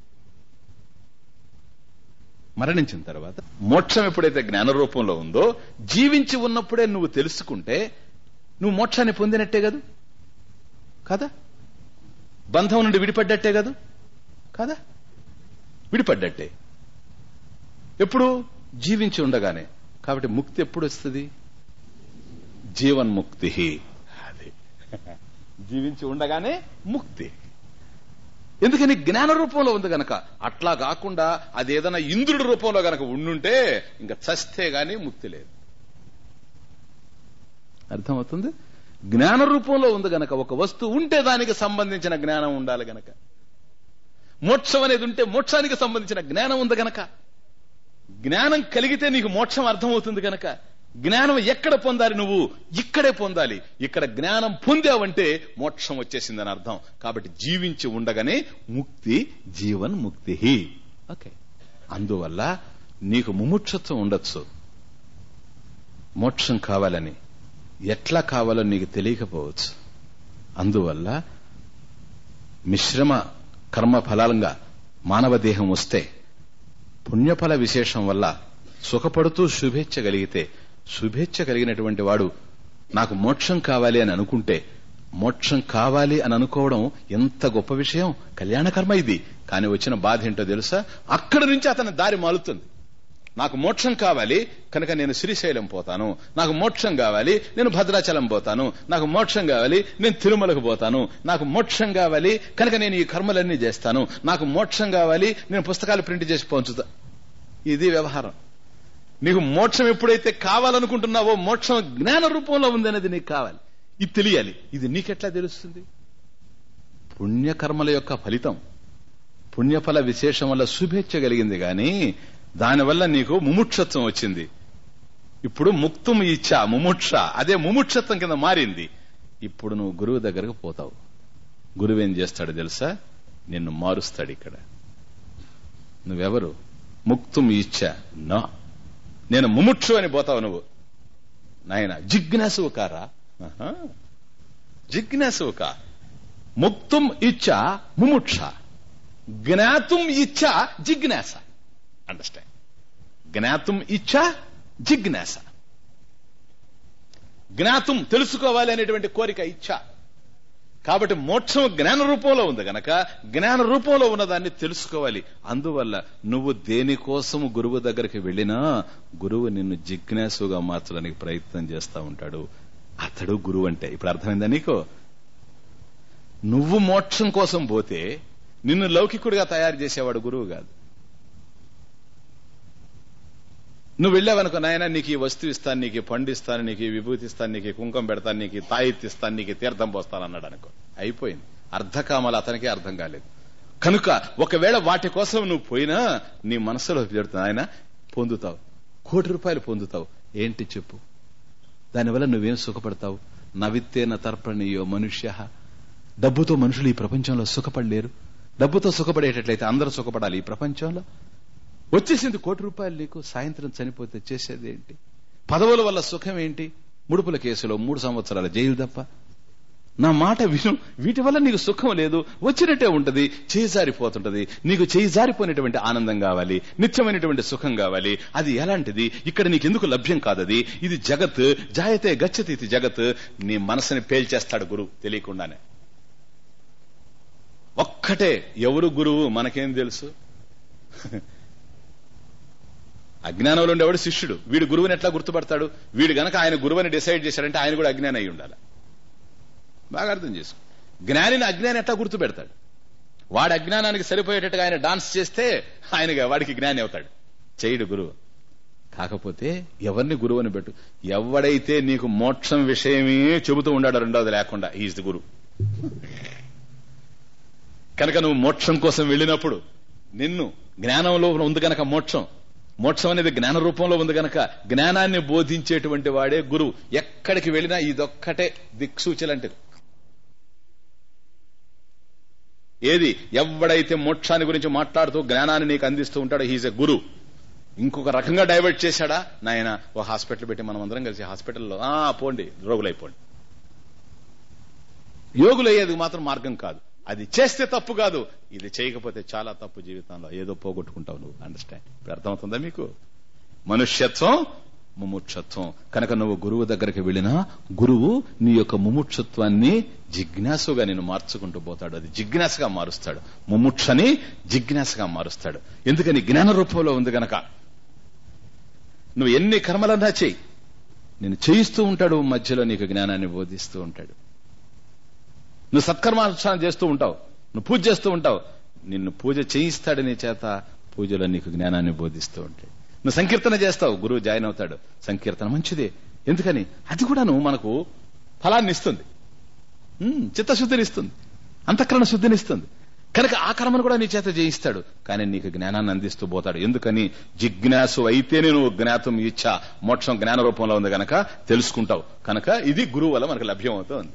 మరణించిన తర్వాత మోక్షం ఎప్పుడైతే జ్ఞాన రూపంలో ఉందో జీవించి ఉన్నప్పుడే నువ్వు తెలుసుకుంటే నువ్వు మోక్షాన్ని పొందినట్టే కాదు కదా బంధం నుండి విడిపడ్డట్టే కాదు కదా విడిపడ్డట్టే ఎప్పుడు జీవించి ఉండగానే కాబట్టి ముక్తి ఎప్పుడు వస్తుంది జీవన్ముక్తి అది జీవించి ఉండగానే ముక్తి ఎందుకని జ్ఞాన రూపంలో ఉంది గనక అట్లా కాకుండా అది ఏదైనా ఇంద్రుడి రూపంలో గనక ఉండుంటే ఇంకా చస్తే గాని ముక్తి లేదు అర్థమవుతుంది జ్ఞాన రూపంలో ఉంది గనక ఒక వస్తువు ఉంటే దానికి సంబంధించిన జ్ఞానం ఉండాలి గనక మోక్షం అనేది ఉంటే మోక్షానికి సంబంధించిన జ్ఞానం ఉంది గనక జ్ఞానం కలిగితే నీకు మోక్షం అర్థమవుతుంది గనక జ్ఞానం ఎక్కడ పొందాలి నువ్వు ఇక్కడే పొందాలి ఇక్కడ జ్ఞానం పొందావంటే మోక్షం వచ్చేసిందని అర్థం కాబట్టి జీవించి ఉండగానే ముక్తి జీవన్ ముక్తి ఓకే అందువల్ల నీకు ముముక్షత్వం ఉండొచ్చు మోక్షం కావాలని ఎట్లా కావాలో నీకు తెలియకపోవచ్చు అందువల్ల మిశ్రమ కర్మ ఫలాలంగా మానవ దేహం వస్తే పుణ్యఫల విశేషం వల్ల సుఖపడుతూ శుభేచ్ఛ కలిగితే శుభేచ్ఛ కలిగినటువంటి వాడు నాకు మోక్షం కావాలి అని అనుకుంటే మోక్షం కావాలి అని అనుకోవడం ఎంత గొప్ప విషయం కళ్యాణ కర్మ ఇది కానీ వచ్చిన బాధ ఏంటో తెలుసా అక్కడి నుంచి అతని దారి మాలుతుంది నాకు మోక్షం కావాలి కనుక నేను శ్రీశైలం పోతాను నాకు మోక్షం కావాలి నేను భద్రాచలం పోతాను నాకు మోక్షం కావాలి నేను తిరుమలకు పోతాను నాకు మోక్షం కావాలి కనుక నేను ఈ కర్మలన్నీ చేస్తాను నాకు మోక్షం కావాలి నేను పుస్తకాలు ప్రింట్ చేసి పంచుతా ఇది వ్యవహారం నీకు మోక్షం ఎప్పుడైతే కావాలనుకుంటున్నావో మోక్షం జ్ఞాన రూపంలో ఉందనేది నీకు కావాలి ఇది తెలియాలి ఇది నీకెట్లా తెలుస్తుంది పుణ్యకర్మల యొక్క ఫలితం పుణ్యఫల విశేషం వల్ల శుభేచ్ఛ కలిగింది గాని దానివల్ల నీకు ముముక్షత్వం వచ్చింది ఇప్పుడు ముక్తం ఇచ్చా ముముక్ష అదే ముముక్షత్వం కింద మారింది ఇప్పుడు నువ్వు గురువు దగ్గరకు పోతావు గురువు ఏం చేస్తాడు తెలుసా నిన్ను మారుస్తాడు ఇక్కడ నువ్వెవరు ముక్తం ఇచ్చా నా నేను ముముక్షు అని పోతావు నువ్వు నాయన జిజ్ఞాసువు కారా ఆహా. జిజ్ఞాసువు కా ముక్తం ఇచ్చా ముముక్ష జ్ఞాతుం ఇచ్చా జిజ్ఞాస అండర్స్టాండ్ జ్ఞాతుం ఇచ్చా జిజ్ఞాస జ్ఞాతం తెలుసుకోవాలి అనేటువంటి కోరిక ఇచ్చ కాబట్టి మోక్షం జ్ఞాన రూపంలో ఉంది గనక జ్ఞాన రూపంలో ఉన్నదాన్ని తెలుసుకోవాలి అందువల్ల నువ్వు దేనికోసం గురువు దగ్గరికి వెళ్ళినా గురువు నిన్ను జిజ్ఞాసుగా మార్చడానికి ప్రయత్నం చేస్తా ఉంటాడు అతడు గురువు అంటే ఇప్పుడు అర్థమైందా నీకు నువ్వు మోక్షం కోసం పోతే నిన్ను లౌకికుడిగా తయారు చేసేవాడు గురువు కాదు నువ్వు వెళ్ళావనుకో నాయన నీకు ఈ వస్తువు ఇస్తాను నీకు ఈ పండు ఇస్తాను నీకు ఈ విభూతి ఇస్తాను నీకు ఈ కుంకం పెడతాను నీకు ఈ తాయిత్తు ఇస్తాను నీకు ఈ తీర్థం పోస్తాను అన్నాడు అనుకో అయిపోయింది అర్ధకామాలు అతనికి అర్థం కాలేదు కనుక ఒకవేళ వాటి కోసం నువ్వు పోయినా నీ మనసులో పెడుతున్నా ఆయన పొందుతావు కోటి రూపాయలు పొందుతావు ఏంటి చెప్పు దానివల్ల నువ్వేం సుఖపడతావు నవిత్తేన తర్పణీయో మనుష్య డబ్బుతో మనుషులు ఈ ప్రపంచంలో సుఖపడలేరు డబ్బుతో సుఖపడేటట్లయితే అందరూ సుఖపడాలి ఈ ప్రపంచంలో వచ్చేసింది కోటి రూపాయలు నీకు సాయంత్రం చనిపోతే చేసేది ఏంటి పదవుల వల్ల సుఖం ఏంటి ముడుపుల కేసులో మూడు సంవత్సరాల జైలు తప్ప నా మాట విను వీటి వల్ల నీకు సుఖం లేదు వచ్చినట్టే ఉంటది చేయి జారిపోతుంటది నీకు చేయి జారిపోయినటువంటి ఆనందం కావాలి నిత్యమైనటువంటి సుఖం కావాలి అది ఎలాంటిది ఇక్కడ నీకు ఎందుకు లభ్యం కాదది ఇది జగత్ జాయతే గచ్చతి ఇది జగత్ నీ మనసుని పేల్చేస్తాడు గురువు తెలియకుండానే ఒక్కటే ఎవరు గురువు మనకేం తెలుసు అజ్ఞానంలో ఉండేవాడు శిష్యుడు వీడు గురువుని ఎట్లా గుర్తుపడతాడు వీడు గనక ఆయన గురువుని డిసైడ్ చేశాడంటే ఆయన కూడా అజ్ఞానం అయి ఉండాలి బాగా అర్థం చేసుకో జ్ఞానిని అజ్ఞాని ఎట్లా గుర్తుపెడతాడు వాడి అజ్ఞానానికి సరిపోయేటట్టుగా ఆయన డాన్స్ చేస్తే ఆయన వాడికి జ్ఞాని అవుతాడు చేయడు గురువు కాకపోతే ఎవరిని గురువు అని పెట్టు ఎవడైతే నీకు మోక్షం విషయమే చెబుతూ ఉండాడు రెండవది లేకుండా ఈజ్ ది గురు కనుక నువ్వు మోక్షం కోసం వెళ్ళినప్పుడు నిన్ను జ్ఞానంలో ఉంది గనక మోక్షం మోక్షం అనేది జ్ఞాన రూపంలో ఉంది గనక జ్ఞానాన్ని బోధించేటువంటి వాడే గురువు ఎక్కడికి వెళ్ళినా ఇదొక్కటే దిక్సూచలంటది ఏది ఎవడైతే మోక్షాన్ని గురించి మాట్లాడుతూ జ్ఞానాన్ని నీకు అందిస్తూ ఉంటాడో హీజ్ ఎ గురు ఇంకొక రకంగా డైవర్ట్ చేశాడా నాయన ఓ హాస్పిటల్ పెట్టి మనం అందరం కలిసి హాస్పిటల్లో ఆ పోండి రోగులైపోండి యోగులయ్యేది మాత్రం మార్గం కాదు అది చేస్తే తప్పు కాదు ఇది చేయకపోతే చాలా తప్పు జీవితంలో ఏదో పోగొట్టుకుంటావు నువ్వు అండర్స్టాండ్ ఇప్పుడు అర్థమవుతుందా మీకు మనుష్యత్వం ముముక్షత్వం కనుక నువ్వు గురువు దగ్గరికి వెళ్ళినా గురువు నీ యొక్క ముముక్షత్వాన్ని జిజ్ఞాసుగా నేను మార్చుకుంటూ పోతాడు అది జిజ్ఞాసగా మారుస్తాడు ముముక్షని జిజ్ఞాసగా మారుస్తాడు ఎందుకని జ్ఞాన రూపంలో ఉంది గనక నువ్వు ఎన్ని కర్మలన్నా చెయ్యి నేను చేయిస్తూ ఉంటాడు మధ్యలో నీకు జ్ఞానాన్ని బోధిస్తూ ఉంటాడు నువ్వు సత్కర్మానుష్ఠానం చేస్తూ ఉంటావు నువ్వు పూజ చేస్తూ ఉంటావు నిన్ను పూజ చేయిస్తాడు నీ చేత పూజలో నీకు జ్ఞానాన్ని బోధిస్తూ ఉంటాడు నువ్వు సంకీర్తన చేస్తావు గురువు జాయిన్ అవుతాడు సంకీర్తన మంచిదే ఎందుకని అది కూడాను మనకు ఫలాన్ని ఇస్తుంది ఉమ్, చిత్తశుద్ధిని ఇస్తుంది అంతఃకరణ శుద్ధిని ఇస్తుంది కనుక ఆ కర్మను కూడా నీ చేత జయిస్తాడు కానీ నీకు జ్ఞానాన్ని అందిస్తూ పోతాడు ఎందుకని జిజ్ఞాసు అయితేనే నువ్వు జ్ఞాతం ఇచ్చా మోక్షం జ్ఞాన రూపంలో ఉంది గనక తెలుసుకుంటావు కనుక ఇది గురువు వల్ల మనకు లభ్యం అవుతుంది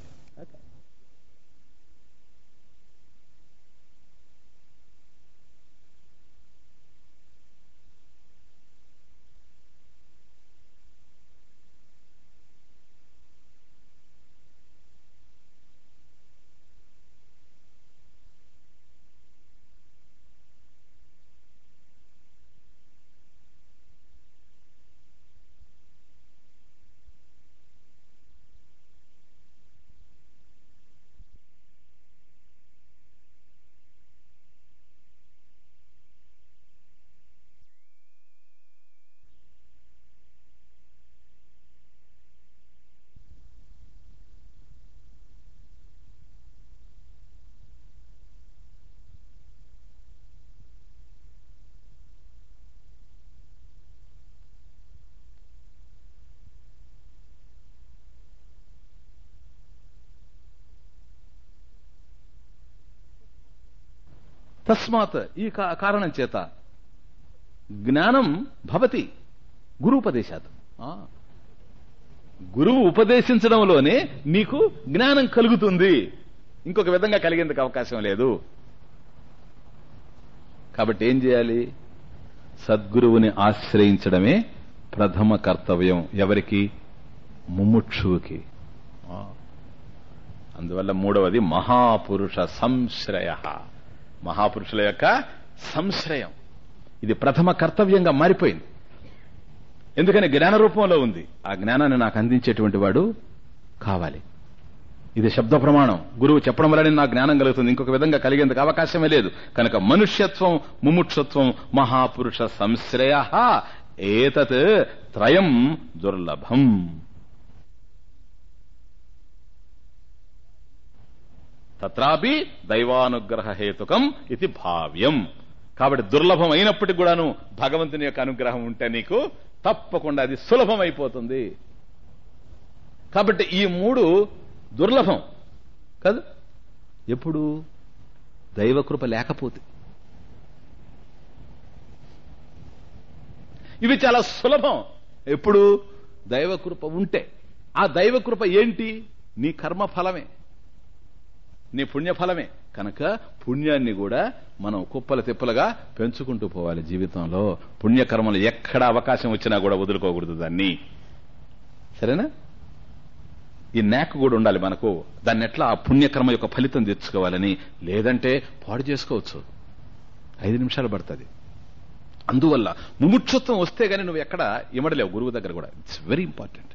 తస్మాత్ ఈ కా- కారణం చేత జ్ఞానం భవతి గురుపదేశాత్ ఆ. గురువు ఉపదేశించడంలోనే నీకు జ్ఞానం కలుగుతుంది ఇంకొక విధంగా కలిగేందుకు అవకాశం లేదు కాబట్టి ఏం చేయాలి సద్గురువుని ఆశ్రయించడమే ప్రథమ కర్తవ్యం ఎవరికి ముముక్షువుకి ఆ. అందువల్ల మూడవది మహాపురుష సంశ్రయ మహాపురుషుల యొక్క సంశ్రయం ఇది ప్రథమ కర్తవ్యంగా మారిపోయింది ఎందుకని జ్ఞాన రూపంలో ఉంది ఆ జ్ఞానాన్ని నాకు అందించేటువంటి వాడు కావాలి ఇది శబ్ద ప్రమాణం గురువు చెప్పడం వల్లనే నాకు జ్ఞానం కలుగుతుంది ఇంకొక విధంగా కలిగేందుకు అవకాశమే లేదు కనుక మనుష్యత్వం ముముక్షత్వం మహాపురుష సంశ్రయ ఏతత్ త్రయం దుర్లభం తత్రాపి దైవానుగ్రహ హేతుకం ఇది భావ్యం కాబట్టి దుర్లభం అయినప్పటికి కూడాను భగవంతుని యొక్క అనుగ్రహం ఉంటే నీకు తప్పకుండా అది సులభం అయిపోతుంది కాబట్టి ఈ మూడు దుర్లభం కాదు ఎప్పుడు దైవకృప లేకపోతే ఇవి చాలా సులభం ఎప్పుడు దైవకృప ఉంటే ఆ దైవకృప ఏంటి నీ కర్మ ఫలమే నీ పుణ్యఫలమే కనుక పుణ్యాన్ని కూడా మనం కుప్పల తిప్పలుగా పెంచుకుంటూ పోవాలి జీవితంలో పుణ్యకర్మలు ఎక్కడ అవకాశం వచ్చినా కూడా వదులుకోకూడదు దాన్ని సరేనా ఈ నేక్ కూడా ఉండాలి మనకు దాన్ని ఎట్లా ఆ పుణ్యకర్మ యొక్క ఫలితం తెచ్చుకోవాలని లేదంటే పాడు చేసుకోవచ్చు ఐదు నిమిషాలు పడుతుంది అందువల్ల ముముక్షత్వం వస్తే గానీ నువ్వు ఎక్కడ ఇమడలేవు గురువు దగ్గర కూడా ఇట్స్ వెరీ ఇంపార్టెంట్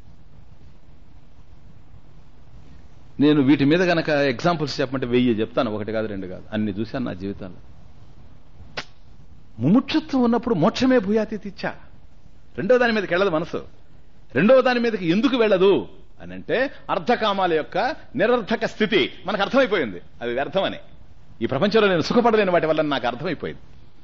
నేను వీటి మీద గనక ఎగ్జాంపుల్స్ చెప్పమంటే వెయ్యి చెప్తాను ఒకటి కాదు రెండు కాదు అన్ని చూశాను నా జీవితంలో ముముక్షత్వం ఉన్నప్పుడు మోక్షమే భూయాతి ఇచ్చా రెండో దాని మీదకి వెళ్ళదు మనసు రెండవ దాని మీదకి ఎందుకు వెళ్ళదు అని అంటే అర్ధకామాల యొక్క నిరర్థక స్థితి మనకు అర్థమైపోయింది అది వ్యర్థమని ఈ ప్రపంచంలో నేను సుఖపడలేని వాటి వల్ల నాకు అర్థమైపోయింది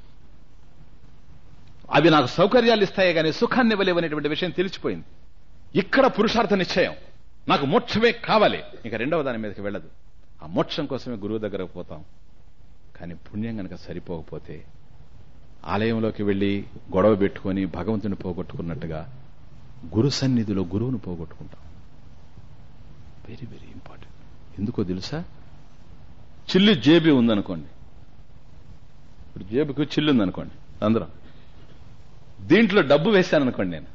అవి నాకు సౌకర్యాలు ఇస్తాయే గానీ సుఖాన్ని ఇవ్వలేవనేటువంటి విషయం తెలిసిపోయింది ఇక్కడ పురుషార్థ నిశ్చయం నాకు మోక్షమే కావాలి ఇక రెండవ దాని మీదకి వెళ్ళదు ఆ మోక్షం కోసమే గురువు దగ్గరకు పోతాం కానీ పుణ్యం గనక సరిపోకపోతే ఆలయంలోకి వెళ్లి గొడవ పెట్టుకొని భగవంతుని పోగొట్టుకున్నట్టుగా గురు సన్నిధిలో గురువును పోగొట్టుకుంటాం వెరీ వెరీ ఇంపార్టెంట్ ఎందుకో తెలుసా చిల్లి జేబి ఉందనుకోండి ఇప్పుడు జేబుకు చిల్లు ఉందనుకోండి అందరం దీంట్లో డబ్బు వేశాను అనుకోండి నేను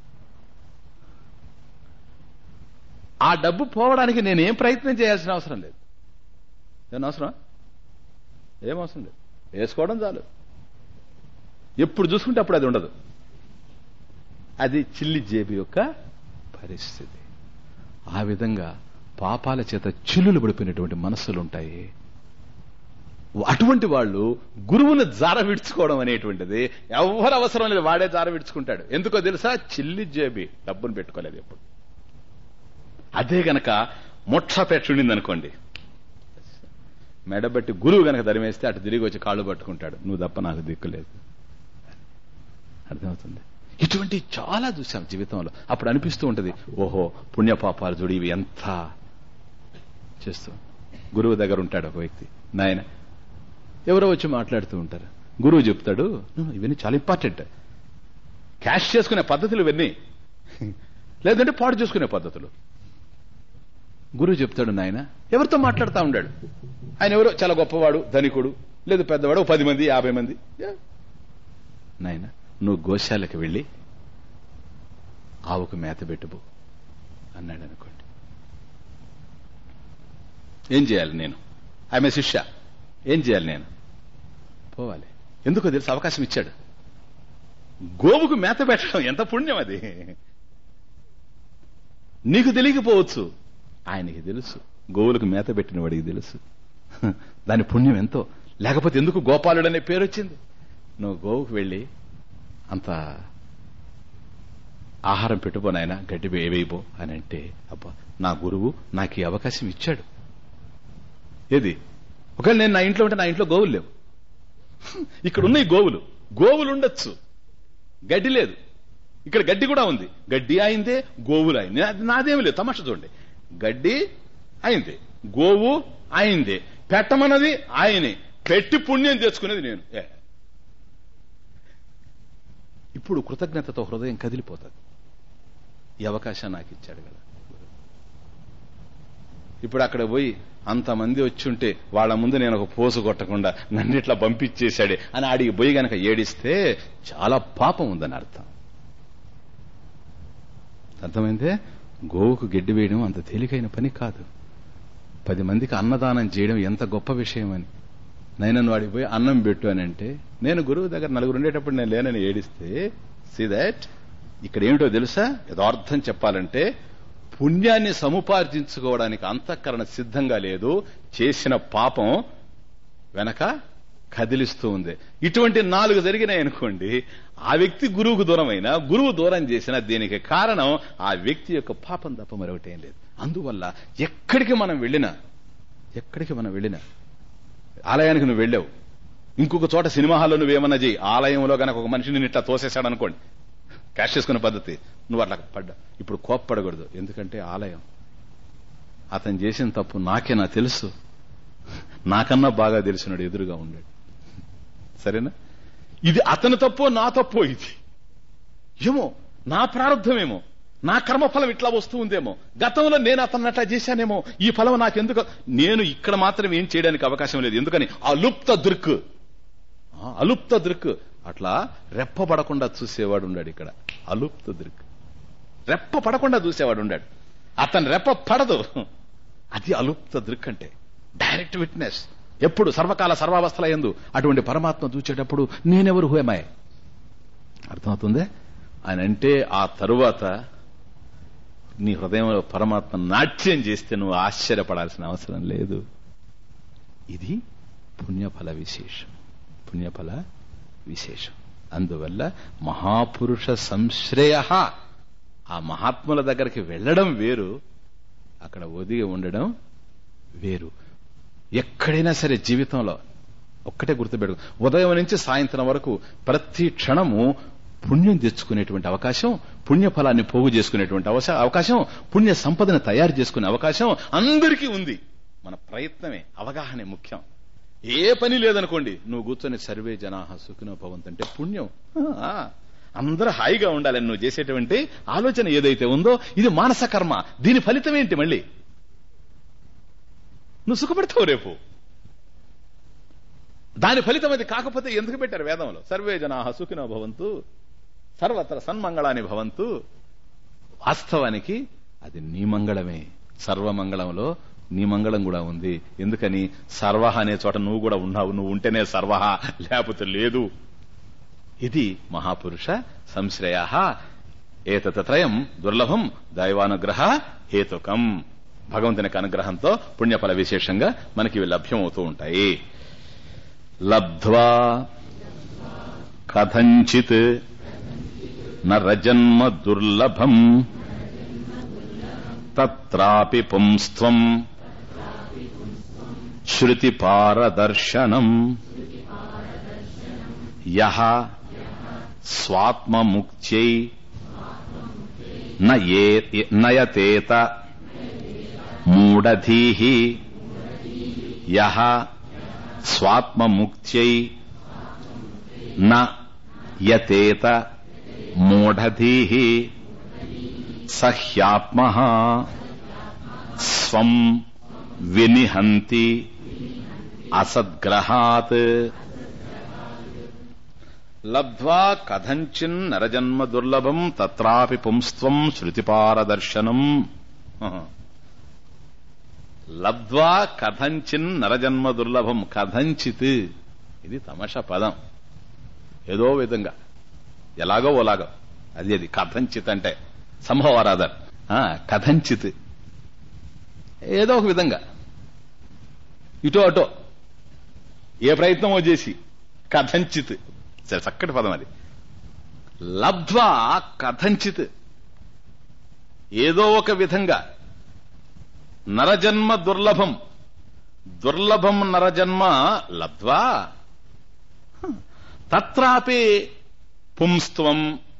ఆ డబ్బు పోవడానికి నేనేం ప్రయత్నం చేయాల్సిన అవసరం లేదు ఏమన్నా అవసరం ఏం అవసరం లేదు వేసుకోవడం చాలు ఎప్పుడు చూసుకుంటే అప్పుడు అది ఉండదు అది చిల్లి జేబు యొక్క పరిస్థితి ఆ విధంగా పాపాల చేత చిల్లులు పడిపోయినటువంటి మనస్సులు ఉంటాయి అటువంటి వాళ్ళు గురువును జార విడుచుకోవడం అనేటువంటిది ఎవరు అవసరం లేదు వాడే జార విడుచుకుంటాడు ఎందుకో తెలుసా చిల్లి జేబి డబ్బును పెట్టుకోలేదు ఎప్పుడు అదే గనక ముట్ట పెట్టుండింది అనుకోండి మెడబట్టి గురువు గనక ధరిమేస్తే అటు తిరిగి వచ్చి కాళ్ళు పట్టుకుంటాడు నువ్వు తప్ప నాకు దిక్కులేదు అర్థమవుతుంది ఇటువంటి చాలా చూసాం జీవితంలో అప్పుడు అనిపిస్తూ ఉంటది ఓహో పుణ్యపాపాలు చూడు ఇవి ఎంత చేస్తూ గురువు దగ్గర ఉంటాడు ఒక వ్యక్తి నాయన ఎవరో వచ్చి మాట్లాడుతూ ఉంటారు గురువు చెప్తాడు "నువ్వు ఇవన్నీ చాలా ఇంపార్టెంట్ క్యాష్ చేసుకునే పద్ధతులు ఇవన్నీ లేదంటే పాడు చేసుకునే పద్ధతులు గురువు చెప్తాడు నాయన ఎవరితో మాట్లాడుతూ ఉన్నాడు ఆయన ఎవరో చాలా గొప్పవాడు ధనికుడు లేదు పెద్దవాడు ఓ పది మంది యాభై మంది నాయన నువ్వు గోశాలకు వెళ్ళి ఆవుకు మేత పెట్టుబో అన్నాడు అనుకోండి ఏం చేయాలి నేను ఆమె శిష్య ఏం చేయాలి నేను పోవాలి ఎందుకో తెలుసు అవకాశం ఇచ్చాడు గోవుకు మేత పెట్టడం ఎంత పుణ్యం అది నీకు తెలియకపోవచ్చు ఆయనకి తెలుసు గోవులకు మేత పెట్టిన వాడికి తెలుసు దాని పుణ్యం ఎంతో లేకపోతే ఎందుకు గోపాలుడు అనే పేరు వచ్చింది నువ్వు గోవుకు వెళ్ళి అంత ఆహారం పెట్టుకోనాయన గడ్డి వే- వేయిపో అని అంటే అబ్బా నా గురువు నాకు ఈ అవకాశం ఇచ్చాడు ఏది ఒకవేళ నేను నా ఇంట్లో ఉంటే నా ఇంట్లో గోవులు లేవు ఇక్కడ ఉన్నాయి గోవులు గోవులు ఉండొచ్చు గడ్డి లేదు ఇక్కడ గడ్డి కూడా ఉంది గడ్డి అయిందే గోవులు అయింది నా- నాదేమి లేదు తమాషా చూడండి గడ్డి అయింది గోవు అయింది పెట్టమన్నది ఆయనే పెట్టి పుణ్యం తెచ్చుకునేది నేను ఏ. ఇప్పుడు కృతజ్ఞతతో హృదయం కదిలిపోతుంది ఈ అవకాశం నాకు ఇచ్చాడు కదా ఇప్పుడు అక్కడ పోయి అంతమంది వచ్చుంటే వాళ్ళ ముందు నేను ఒక పోసు కొట్టకుండా నన్ను ఇట్లా పంపించేశాడే అని ఆడికి పోయి గనక ఏడిస్తే చాలా పాపం ఉందని అర్థం అర్థమైందే గోవుకు గడ్డి వేయడం అంత తేలికైన పని కాదు పది మందికి అన్నదానం చేయడం ఎంత గొప్ప విషయం అని నైనన్ను వాడికి పోయి అన్నం పెట్టు అని అంటే నేను గురువు దగ్గర నలుగురు ఉండేటప్పుడు నేను లేనని ఏడిస్తే సి దాట్ ఇక్కడ ఏమిటో తెలుసా యథార్థం చెప్పాలంటే పుణ్యాన్ని సముపార్జించుకోవడానికి అంతఃకరణ సిద్ధంగా లేదు చేసిన పాపం వెనక కదిలిస్తూ ఉంది ఇటువంటి నాలుగు జరిగినాయి అనుకోండి ఆ వ్యక్తి గురువుకు దూరమైనా గురువు దూరం చేసిన దీనికి కారణం ఆ వ్యక్తి యొక్క పాపం తప్ప మరొకటి ఏం లేదు అందువల్ల ఎక్కడికి మనం వెళ్ళినా ఎక్కడికి మనం వెళ్ళినా ఆలయానికి నువ్వు వెళ్ళావు ఇంకొక చోట సినిమా హాల్లో నువ్వేమన్నా చేయి ఆలయంలో గనక ఒక మనిషిని ఇట్లా తోసేశాడు అనుకోండి క్యాష్ చేసుకునే పద్ధతి నువ్వు అట్లా పడ్డా ఇప్పుడు కోప్పడకూడదు ఎందుకంటే ఆలయం అతను చేసిన తప్పు నాకే నా తెలుసు నాకన్నా బాగా తెలిసినాడు ఎదురుగా ఉండాడు సరేనా ఇది అతని తప్పో నా తప్పో ఇది ఏమో నా ప్రారంభమేమో నా కర్మఫలం ఇట్లా వస్తూ ఉందేమో గతంలో నేను అతన్ని అట్లా చేశానేమో ఈ ఫలం నాకెందుకు నేను ఇక్కడ మాత్రం ఏం చేయడానికి అవకాశం లేదు ఎందుకని అలుప్త దృక్ ఆ, అలుప్త దృక్ అట్లా రెప్ప పడకుండా చూసేవాడు ఉన్నాడు ఇక్కడ అలుప్త దృక్ రెప్ప పడకుండా చూసేవాడు ఉన్నాడు అతని రెప్ప పడదు అది అలుప్త దృక్ అంటే డైరెక్ట్ విట్నెస్ ఎప్పుడు సర్వకాల సర్వావస్థల ఎందు అటువంటి పరమాత్మ చూచేటప్పుడు నేనెవరు హుయమాయ్ అర్థమవుతుంది ఆయన అంటే ఆ తరువాత నీ హృదయంలో పరమాత్మ నాట్యం చేస్తే నువ్వు ఆశ్చర్యపడాల్సిన అవసరం లేదు ఇది పుణ్యఫల విశేషం పుణ్యఫల విశేషం అందువల్ల మహాపురుష సంశ్రయ ఆ మహాత్ముల దగ్గరికి వెళ్ళడం వేరు అక్కడ ఒదిగి ఉండడం వేరు ఎక్కడైనా సరే జీవితంలో ఒక్కటే గుర్తుపెట్టు ఉదయం నుంచి సాయంత్రం వరకు ప్రతి క్షణము పుణ్యం తెచ్చుకునేటువంటి అవకాశం పుణ్య ఫలాన్ని పోగు చేసుకునేటువంటి అవస- అవకాశం పుణ్య సంపదను తయారు చేసుకునే అవకాశం అందరికీ ఉంది మన ప్రయత్నమే అవగాహనే ముఖ్యం ఏ పని లేదనుకోండి నువ్వు కూర్చొని సర్వే జనాహ సుఖినో భవంతంటే పుణ్యం ఆ, అందరూ హాయిగా ఉండాలని నువ్వు చేసేటువంటి ఆలోచన ఏదైతే ఉందో ఇది మానస కర్మ దీని ఫలితం ఏంటి మళ్ళీ నువ్వు సుఖపడతావు రేపు దాని ఫలితం అది కాకపోతే ఎందుకు పెట్టారు వేదంలో సర్వే జనా సుఖినో భవంతు సర్వత్ర సన్మంగళాన్ని భవంతు వాస్తవానికి అది నీ మంగళమే సర్వమంగళంలో నీ మంగళం కూడా ఉంది ఎందుకని సర్వహ అనే చోట నువ్వు కూడా ఉన్నావు నువ్వు ఉంటేనే సర్వహ లేకపోతే లేదు ఇది మహాపురుష సంశ్రయ ఏతత్రయం దుర్లభం దైవానుగ్రహ హేతుకం భగవంతుని యొక్క అనుగ్రహంతో పుణ్యఫల విశేషంగా మనకి ఇవి లభ్యమవుతూ ఉంటాయి లబ్ధ్వా కథంచిత్ నరజన్మ దుర్లభం తత్రాపి పుంస్త్వం శృతిపారదర్శనం యహ స్వాత్మముక్త్యై నయతేత మూఢధీః యహ స్వాత్మముక్త్యై న యతేత మూఢధీః సహ్యాత్మ స్వం వినిహంతి అసద్గ్రహాత్ లబ్ధ్వా కథంచిన్ నరజన్మ దుర్లభం తత్రాపి పుంస్త్వం శృతిపారదర్శనం లబ్ధ్వా కథంచిన్ నరజన్మ దుర్లభం కథంచిత్ ఇది తమష పదం ఏదో విధంగా ఎలాగో ఓలాగో అది అది కథంచిత్ అంటే సంభవారాధర్ కథంచిత్ ఏదో ఒక విధంగా ఇటో అటో ఏ ప్రయత్నమో చేసి కథంచిత్ సరే చక్కటి పదం అది లబ్ధ్వా కథంచిత్ ఏదో ఒక విధంగా నరజన్మ దుర్లభం దుర్లభం నరజన్మ లబ్ధ్వా తత్రాపి పుంస్త్వం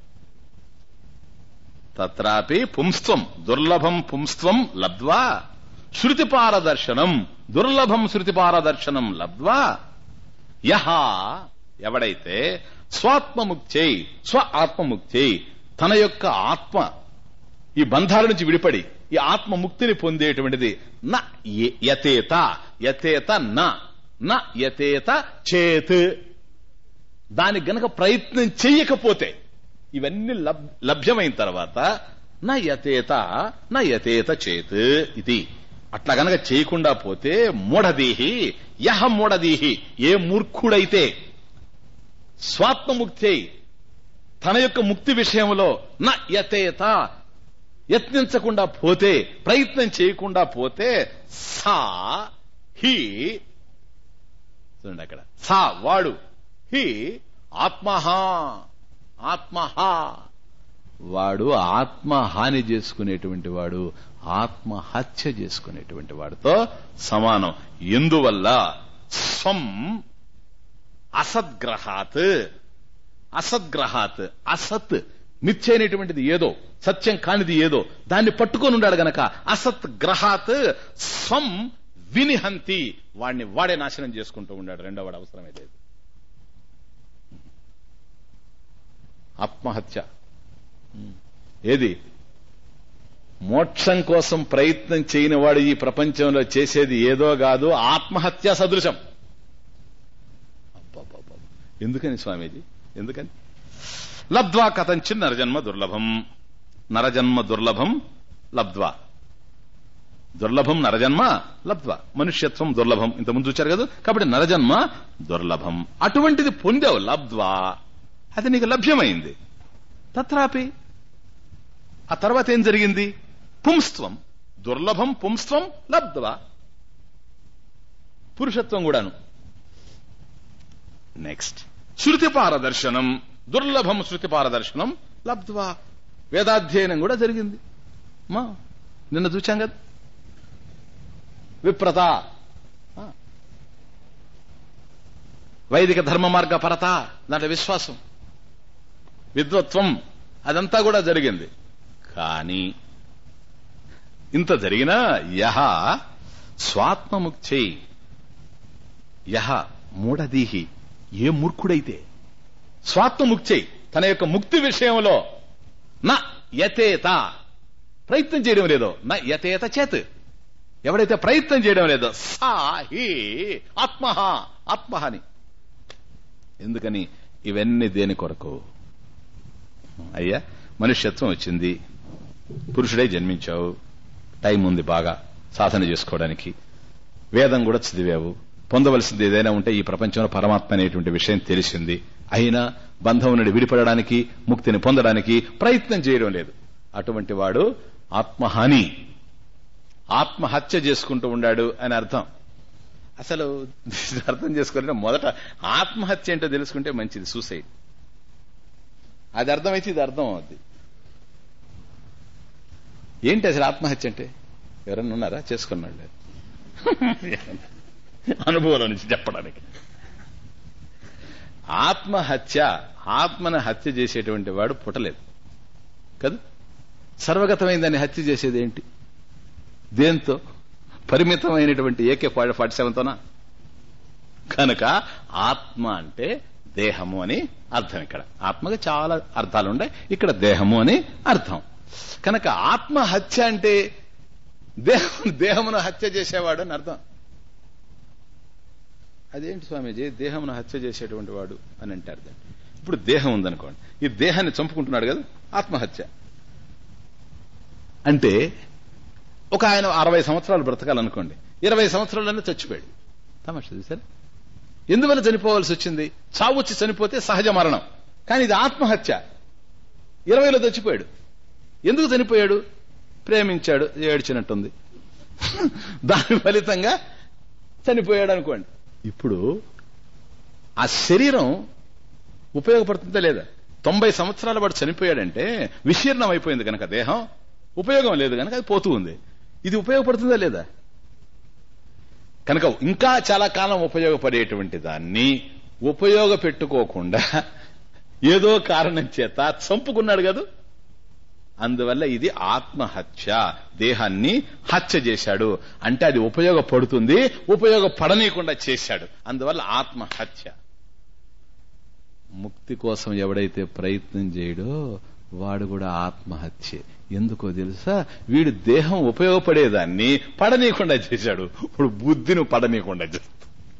తత్రాపి పుంస్త్వం దుర్లభం పుంస్త్వం లబ్ధ్వా శృతిపారదర్శనం దుర్లభం శృతిపారదర్శనం లబ్ధ్వా యహ ఎవడైతే స్వాత్మముక్తై స్వ ఆత్మముక్తై తన యొక్క ఆత్మ ఈ బంధాల నుంచి విడిపడి ఈ ఆత్మ ముక్తిని పొందేటువంటిది న యతేత యతేత న న యతేత చేత్ దానికి గనక ప్రయత్నం చెయ్యకపోతే ఇవన్నీ లభ్యమైన తర్వాత నా యతేత నా యతేత చేత్ ఇది అట్లా గనక చేయకుండా పోతే మూఢదీహి యహ మూఢదీహి ఏ మూర్ఖుడైతే స్వాత్మముక్తి తన యొక్క ముక్తి విషయంలో నా యతేత యత్నించకుండా పోతే ప్రయత్నం చేయకుండా పోతే సా హి చూడండి అక్కడ సా వాడు హి ఆత్మహ ఆత్మహ వాడు ఆత్మహాని చేసుకునేటువంటి వాడు ఆత్మహత్య చేసుకునేటువంటి వాడితో సమానం ఎందువల్ల స్వం అసద్గ్రహాత్ అసద్గ్రహాత్ అసత్ మిథ్యైనటువంటిది ఏదో సత్యం కానిది ఏదో దాన్ని పట్టుకొని ఉన్నాడు గనక అసత్ గ్రహాత్ స్వం వినిహంతి వాడిని వాడే నాశనం చేసుకుంటూ ఉన్నాడు రెండో వాడు అవసరమే లేదు ఆత్మహత్య ఏది మోక్షం కోసం ప్రయత్నం చేయని వాడు ఈ ప్రపంచంలో చేసేది ఏదో కాదు ఆత్మహత్య సదృశం ఎందుకని స్వామీజీ ఎందుకని లబ్ధ్వా కథంచిన్ నరజన్మ దుర్లభం నరజన్మ దుర్లభం లబ్ధ్వా దుర్లభం నరజన్మ లబ్ధ్వా మనుష్యత్వం దుర్లభం ఇంతకుముందు చూచారు కదా కాబట్టి నరజన్మ దుర్లభం అటువంటిది పొందావు లబ్ధ్వా అది నీకు లభ్యమైంది తత్రాపి ఆ తర్వాత ఏం జరిగింది పుంస్త్వం దుర్లభం పుంస్త్వం లబ్ధ్వా పురుషత్వం కూడాను నెక్స్ట్ శృతి పారదర్శనం దుర్లభం శృతి పారదర్శనం లబ్ధ్వా వేదాధ్యయనం కూడా జరిగింది మా నిన్న చూచాం కదా విప్రత వైదిక ధర్మ మార్గ పరత దాంట్లో విశ్వాసం విద్వత్వం అదంతా కూడా జరిగింది కానీ ఇంత జరిగినా యహ స్వాత్మముక్తి యహ మూఢదీహి ఏ మూర్ఖుడైతే స్వాత్మముక్తి తన యొక్క ముక్తి విషయంలో నా యతేత ప్రయత్నం చేయడం లేదో నా యతేత చేత్ ఎవడైతే ప్రయత్నం చేయడం లేదో సా హి ఆత్మహ ఆత్మహాని ఎందుకని ఇవన్నీ దేని కొరకు అయ్యా మనుష్యత్వం వచ్చింది పురుషుడై జన్మించావు టైం ఉంది బాగా సాధన చేసుకోవడానికి వేదం కూడా చదివావు పొందవలసింది ఏదైనా ఉంటే ఈ ప్రపంచంలో పరమాత్మ అనేటువంటి విషయం తెలిసింది అయినా బంధం నుండి విడిపడడానికి ముక్తిని పొందడానికి ప్రయత్నం చేయడం లేదు అటువంటి వాడు ఆత్మహాని ఆత్మహత్య చేసుకుంటూ ఉండాడు అని అర్థం అసలు అర్థం చేసుకోవాలంటే మొదట ఆత్మహత్య ఏంటో తెలుసుకుంటే మంచిది సూసైడ్ అది అర్థమైతే ఇది అర్థం అవుద్ది ఏంటి అసలు ఆత్మహత్య అంటే ఎవరన్నా ఉన్నారా చేసుకున్నాడు లేదు అనుభవంలో నుంచి చెప్పడానికి ఆత్మహత్య ఆత్మను హత్య చేసేటువంటి వాడు పుట్టలేదు కదా సర్వగతమైన దాన్ని హత్య చేసేది ఏంటి దేంతో పరిమితమైనటువంటి ఏకే ఫార్టీ సెవెన్తోనా కనుక ఆత్మ అంటే దేహము అని అర్థం ఇక్కడ ఆత్మకి చాలా అర్థాలు ఉన్నాయి ఇక్కడ దేహము అని అర్థం కనుక ఆత్మహత్య అంటే దేహం దేహమును హత్య చేసేవాడు అని అర్థం అదేంటి స్వామీజీ దేహమును హత్య చేసేటువంటి వాడు అని అంటారు దాన్ని ఇప్పుడు దేహం ఉందనుకోండి ఈ దేహాన్ని చంపుకుంటున్నాడు కదా ఆత్మహత్య అంటే ఒక ఆయన అరవై సంవత్సరాలు బ్రతకాలనుకోండి ఇరవై సంవత్సరాలన్నీ చచ్చిపోయాడు తమాషా చూసారు ఎందువల్ల చనిపోవాల్సి వచ్చింది చావు వచ్చి చనిపోతే సహజ మరణం కానీ ఇది ఆత్మహత్య ఇరవైలో చచ్చిపోయాడు ఎందుకు చనిపోయాడు ప్రేమించాడు ఏడ్చినట్టుంది దాని ఫలితంగా చనిపోయాడు అనుకోండి ఇప్పుడు ఆ శరీరం ఉపయోగపడుతుందా లేదా తొంభై సంవత్సరాల పాటు చనిపోయాడంటే విశీర్ణం అయిపోయింది కనుక దేహం ఉపయోగం లేదు కనుక అది పోతూ ఉంది ఇది ఉపయోగపడుతుందా లేదా కనుక ఇంకా చాలా కాలం ఉపయోగపడేటువంటి దాన్ని ఉపయోగపెట్టుకోకుండా ఏదో కారణం చేత చంపుకున్నాడు కదా అందువల్ల ఇది ఆత్మహత్య దేహాన్ని హత్య చేశాడు అంటే అది ఉపయోగపడుతుంది ఉపయోగపడనీయకుండా చేశాడు అందువల్ల ఆత్మహత్య ముక్తి కోసం ఎవడైతే ప్రయత్నం చేయడో వాడు కూడా ఆత్మహత్య ఎందుకో తెలుసా వీడు దేహం ఉపయోగపడేదాన్ని పడనీయకుండా చేశాడు ఇప్పుడు బుద్ధిని పడనీయకుండా చేస్తాడు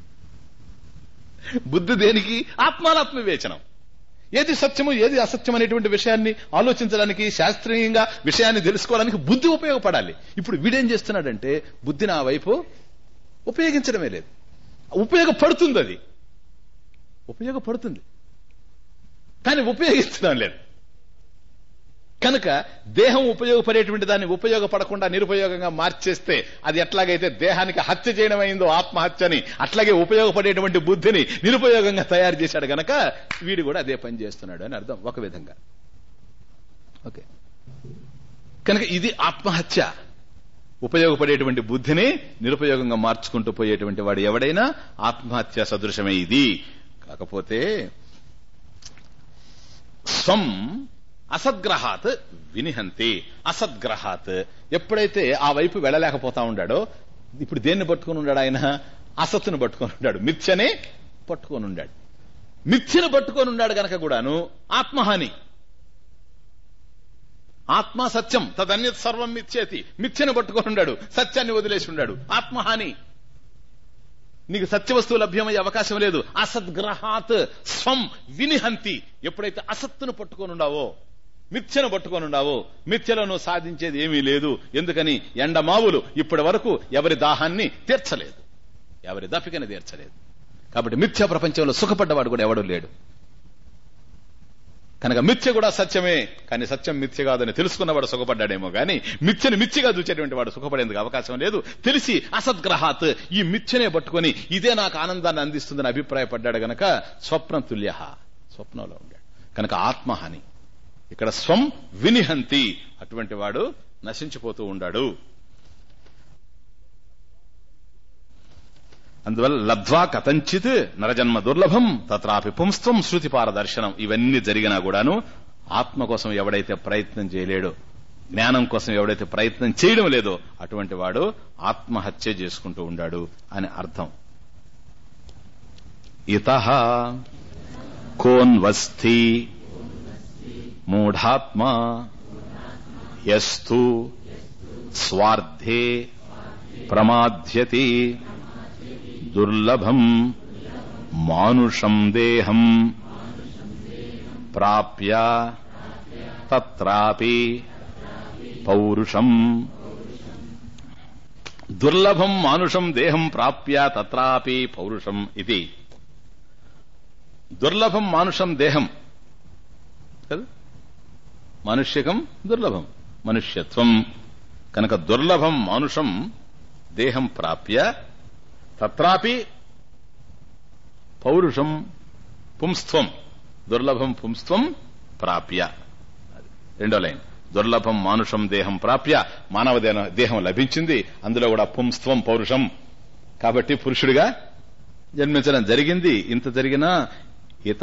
బుద్ధి దేనికి ఆత్మానాత్మ వివేచనం ఏది సత్యము ఏది అసత్యం అనేటువంటి విషయాన్ని ఆలోచించడానికి శాస్త్రీయంగా విషయాన్ని తెలుసుకోవడానికి బుద్ధి ఉపయోగపడాలి ఇప్పుడు వీడేం చేస్తున్నాడంటే బుద్ధిని ఆ వైపు ఉపయోగించడమే లేదు ఉపయోగపడుతుంది అది ఉపయోగపడుతుంది కానీ ఉపయోగించడం లేదు కనుక దేహం ఉపయోగపడేటువంటి దాన్ని ఉపయోగపడకుండా నిరుపయోగంగా మార్చేస్తే అది ఎట్లాగైతే దేహానికి హత్య చేయడం అయిందో ఆత్మహత్యని అట్లాగే ఉపయోగపడేటువంటి బుద్ధిని నిరుపయోగంగా తయారు చేశాడు గనక వీడు కూడా అదే పని చేస్తున్నాడు అని అర్థం ఒక విధంగా ఓకే కనుక ఇది ఆత్మహత్య ఉపయోగపడేటువంటి బుద్ధిని నిరుపయోగంగా మార్చుకుంటూ పోయేటువంటి వాడు ఎవడైనా ఆత్మహత్య సదృశమే ఇది కాకపోతే స్వం అసద్గ్రహాత్ వినిహంతి అసద్గ్రహాత్ ఎప్పుడైతే ఆ వైపు వెళ్ళలేకపోతా ఉండాడో ఇప్పుడు దేన్ని పట్టుకుని ఉన్నాడు ఆయన అసత్తును పట్టుకొని ఉన్నాడు మిథ్యనే పట్టుకొని ఉన్నాడు మిథ్యను పట్టుకొని ఉన్నాడు గనక కూడాను ఆత్మహాని ఆత్మ సత్యం తదన్యత్ సర్వం మిథ్యేతి మిథ్యను పట్టుకొని ఉన్నాడు సత్యాన్ని వదిలేసి ఉన్నాడు ఆత్మహాని నీకు సత్య వస్తువు లభ్యమయ్యే అవకాశం లేదు అసద్గ్రహాత్ స్వం వినిహంతి ఎప్పుడైతే అసత్తును పట్టుకొని ఉండావో మిథ్యను పట్టుకొని ఉండావో మిథ్యలను సాధించేది ఏమీ లేదు ఎందుకని ఎండమావులు ఇప్పటి వరకు ఎవరి దాహాన్ని తీర్చలేదు ఎవరి దప్పికని తీర్చలేదు కాబట్టి మిథ్య ప్రపంచంలో సుఖపడ్డవాడు కూడా ఎవడు లేడు కనుక మిథ్య కూడా సత్యమే కానీ సత్యం మిథ్య కాదని తెలుసుకున్నవాడు సుఖపడ్డాడేమో గాని మిథ్యని మిథ్యగా చూచేటువంటి వాడు సుఖపడేందుకు అవకాశం లేదు తెలిసి అసద్గ్రహాత్ ఈ మిథ్యనే పట్టుకొని ఇదే నాకు ఆనందాన్ని అందిస్తుందని అభిప్రాయపడ్డాడు గనక స్వప్నం తుల్య స్వప్నంలో ఉండాడు కనుక ఆత్మహాని ఇక్కడ స్వం వినిహంతి అటువంటి వాడు నశించిపోతూ ఉండాడు అందువల్ల లబ్ధ్వా కథంచిత్ నరజన్మ దుర్లభం తత్రాపి పుంస్త్వం శృతి పారదర్శనం ఇవన్నీ జరిగినా కూడాను ఆత్మ కోసం ఎవడైతే ప్రయత్నం చేయలేడో జ్ఞానం కోసం ఎవడైతే ప్రయత్నం చేయడం లేదో అటువంటి వాడు ఆత్మహత్య చేసుకుంటూ ఉండాడు అని అర్థం ఇత కోన్వస్థి మూఢాత్మా యస్తు స్వార్థే ప్రమాధ్యతి దుర్లభం మానుషం దేహం ప్రాప్య తత్రాపి పౌరుషం దుర్లభం మానుషం దేహం ప్రాప్య తత్రాపి పౌరుషం ఇది దుర్లభం మానుషం దేహం కదా మనుష్యకం దుర్లభం మనుష్యత్వం కనుక దుర్లభం మానుషం దేహం ప్రాప్య తత్రాపి పౌరుషం పుంస్త్వం దుర్లభం పుంస్త్వం ప్రాప్య అది రెండో లైన్ దుర్లభం మానుషం దేహం ప్రాప్య మానవ దేహ- దేహం లభించింది అందులో కూడా పుంస్త్వం పౌరుషం కాబట్టి పురుషుడిగా జన్మించడం జరిగింది ఇంత జరిగినా ఇత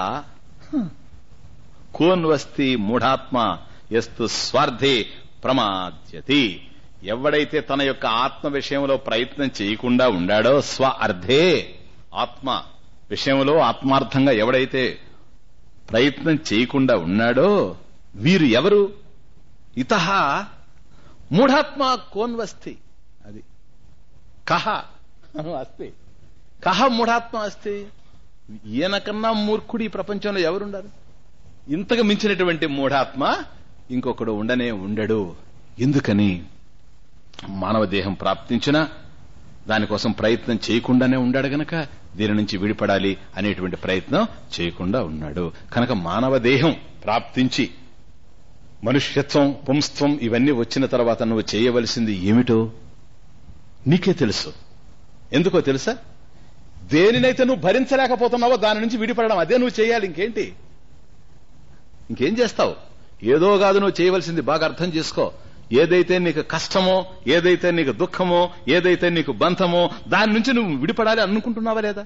కోన్వస్తి మూఢాత్మ ఎస్తు స్వార్థే ప్రమాద్యతి ఎవడైతే తన యొక్క ఆత్మ విషయంలో ప్రయత్నం చేయకుండా ఉండాడో స్వ అర్థే ఆత్మ విషయంలో ఆత్మార్థంగా ఎవడైతే ప్రయత్నం చేయకుండా ఉన్నాడో వీరు ఎవరు ఇత మూఢాత్మ కోన్వస్తి అది కహ అస్తి కహ మూఢాత్మ అస్తి ఈయనకన్నా మూర్ఖుడు ఈ ప్రపంచంలో ఎవరుండారు ఇంతకు మించినటువంటి మూఢాత్మ ఇంకొకడు ఉండనే ఉండడు ఎందుకని మానవ దేహం ప్రాప్తించిన దానికోసం ప్రయత్నం చేయకుండానే ఉండాడు గనక దీని నుంచి విడిపడాలి అనేటువంటి ప్రయత్నం చేయకుండా ఉన్నాడు కనుక మానవ దేహం ప్రాప్తించి మనుష్యత్వం పుంస్త్వం ఇవన్నీ వచ్చిన తర్వాత నువ్వు చేయవలసింది ఏమిటో నీకే తెలుసు ఎందుకో తెలుసా దేనినైతే నువ్వు భరించలేకపోతున్నావో దాని నుంచి విడిపడడం అదే నువ్వు చేయాలి ఇంకేంటి ఇంకేం చేస్తావు ఏదో కాదు నువ్వు చేయవలసింది బాగా అర్థం చేసుకో ఏదైతే నీకు కష్టమో ఏదైతే నీకు దుఃఖమో ఏదైతే నీకు బంధమో దాని నుంచి నువ్వు విడిపడాలి అనుకుంటున్నావా లేదా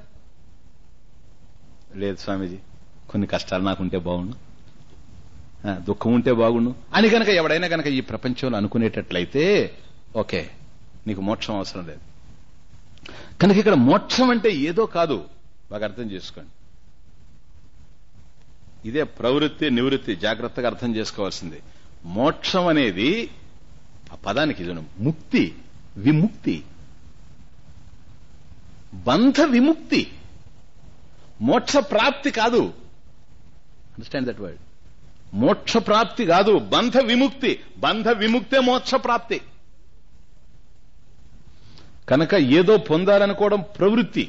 లేదు స్వామీజీ కొన్ని కష్టాలు నాకుంటే బాగుండు ఆ, దుఃఖం ఉంటే బాగుండు అని గనక ఎవడైనా గనక ఈ ప్రపంచంలో అనుకునేటట్లయితే ఓకే నీకు మోక్షం అవసరం లేదు కనుక ఇక్కడ మోక్షం అంటే ఏదో కాదు బాగా అర్థం చేసుకోండి ఇదే ప్రవృత్తి నివృత్తి జాగ్రత్తగా అర్థం చేసుకోవాల్సింది మోక్షం అనేది ఆ పదానికి ఇది ముక్తి విముక్తి బంధ విముక్తి మోక్ష ప్రాప్తి కాదు అండర్స్టాండ్ దట్ వర్డ్ మోక్ష ప్రాప్తి కాదు బంధ విముక్తి బంధ విముక్తే మోక్ష ప్రాప్తి కనుక ఏదో పొందాలనుకోవడం ప్రవృత్తి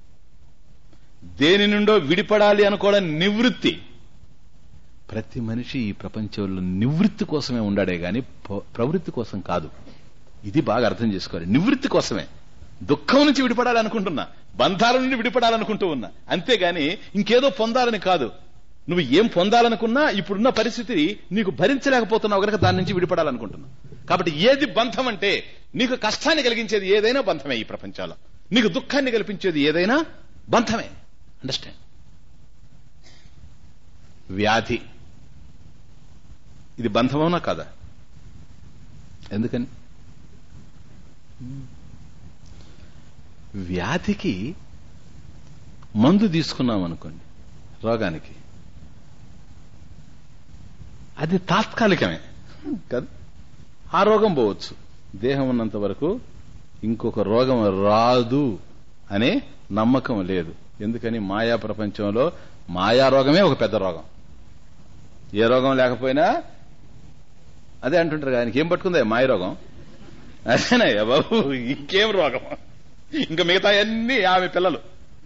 దేని నుండో విడిపడాలి అనుకోవడం నివృత్తి ప్రతి మనిషి ఈ ప్రపంచంలో నివృత్తి కోసమే ఉండాడే గాని ప్ర- ప్రవృత్తి కోసం కాదు ఇది బాగా అర్థం చేసుకోవాలి నివృత్తి కోసమే దుఃఖం నుంచి విడిపడాలనుకుంటున్నా బంధాల నుండి విడిపడాలనుకుంటూ ఉన్నా అంతేగాని ఇంకేదో పొందాలని కాదు నువ్వు ఏం పొందాలనుకున్నా ఇప్పుడున్న పరిస్థితి నీకు భరించలేకపోతున్నావు కనుక దాని నుంచి విడిపడాలనుకుంటున్నావు కాబట్టి ఏది బంధం అంటే నీకు కష్టాన్ని కలిగించేది ఏదైనా బంధమే ఈ ప్రపంచంలో నీకు దుఃఖాన్ని కల్పించేది ఏదైనా బంధమే అండర్స్టాండ్ వ్యాధి ఇది బంధమవునా కాదా ఎందుకని వ్యాధికి మందు తీసుకున్నాం అనుకోండి రోగానికి అది తాత్కాలికమే కదా ఆ రోగం పోవచ్చు దేహం ఉన్నంత వరకు ఇంకొక రోగం రాదు అనే నమ్మకం లేదు ఎందుకని మాయా ప్రపంచంలో మాయా రోగమే ఒక పెద్ద రోగం ఏ రోగం లేకపోయినా అదే అంటుంటారు కదా ఆయనకి ఏం పట్టుకుందా మాయ రోగం అదేనయ్యా బాబు ఇంకేం రోగం ఇంకా మిగతా అన్ని ఆమె పిల్లలు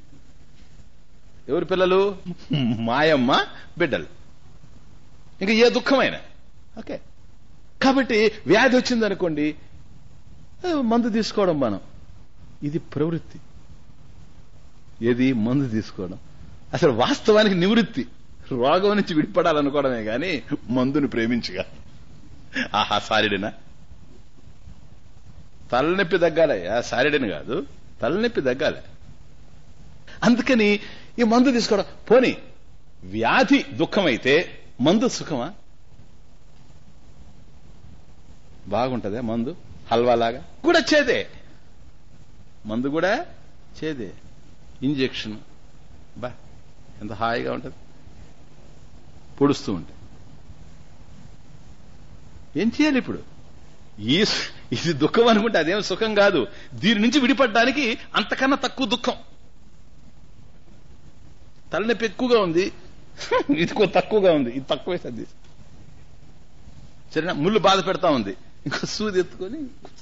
ఎవరి పిల్లలు మాయమ్మ బిడ్డలు ఇంకా ఏ దుఃఖమైన ఓకే కాబట్టి వ్యాధి వచ్చిందనుకోండి ఆ, మందు తీసుకోవడం మనం ఇది ప్రవృత్తి ఏది మందు తీసుకోవడం అసలు వాస్తవానికి నివృత్తి రోగం నుంచి విడిపడాలనుకోవడమే గాని మందుని ప్రేమించగా ఆహా సారిడినా తలనొప్పి తగ్గాలి ఆ సారిడిని కాదు తలనొప్పి తగ్గాలి అందుకని ఈ మందు తీసుకోవడం పోని వ్యాధి దుఃఖమైతే మందు సుఖమా బాగుంటదే మందు హల్వాలాగా కూడా చేదే మందు కూడా చేదే ఇంజెక్షన్ బా ఎంత హాయిగా ఉంటది పొడుస్తూ ఉంటే ఏం చేయాలి ఇప్పుడు ఈ సు- ఇది దుఃఖం అనుకుంటే అదేం సుఖం కాదు దీని నుంచి విడిపడడానికి అంతకన్నా తక్కువ దుఃఖం తలనొప్పి ఎక్కువగా ఉంది ఇది కొంచెం తక్కువగా ఉంది ఇది తక్కువ సర్ది సరేనా ముళ్ళు బాధ పెడతా ఉంది ఇంకో సూది ఎత్తుకొని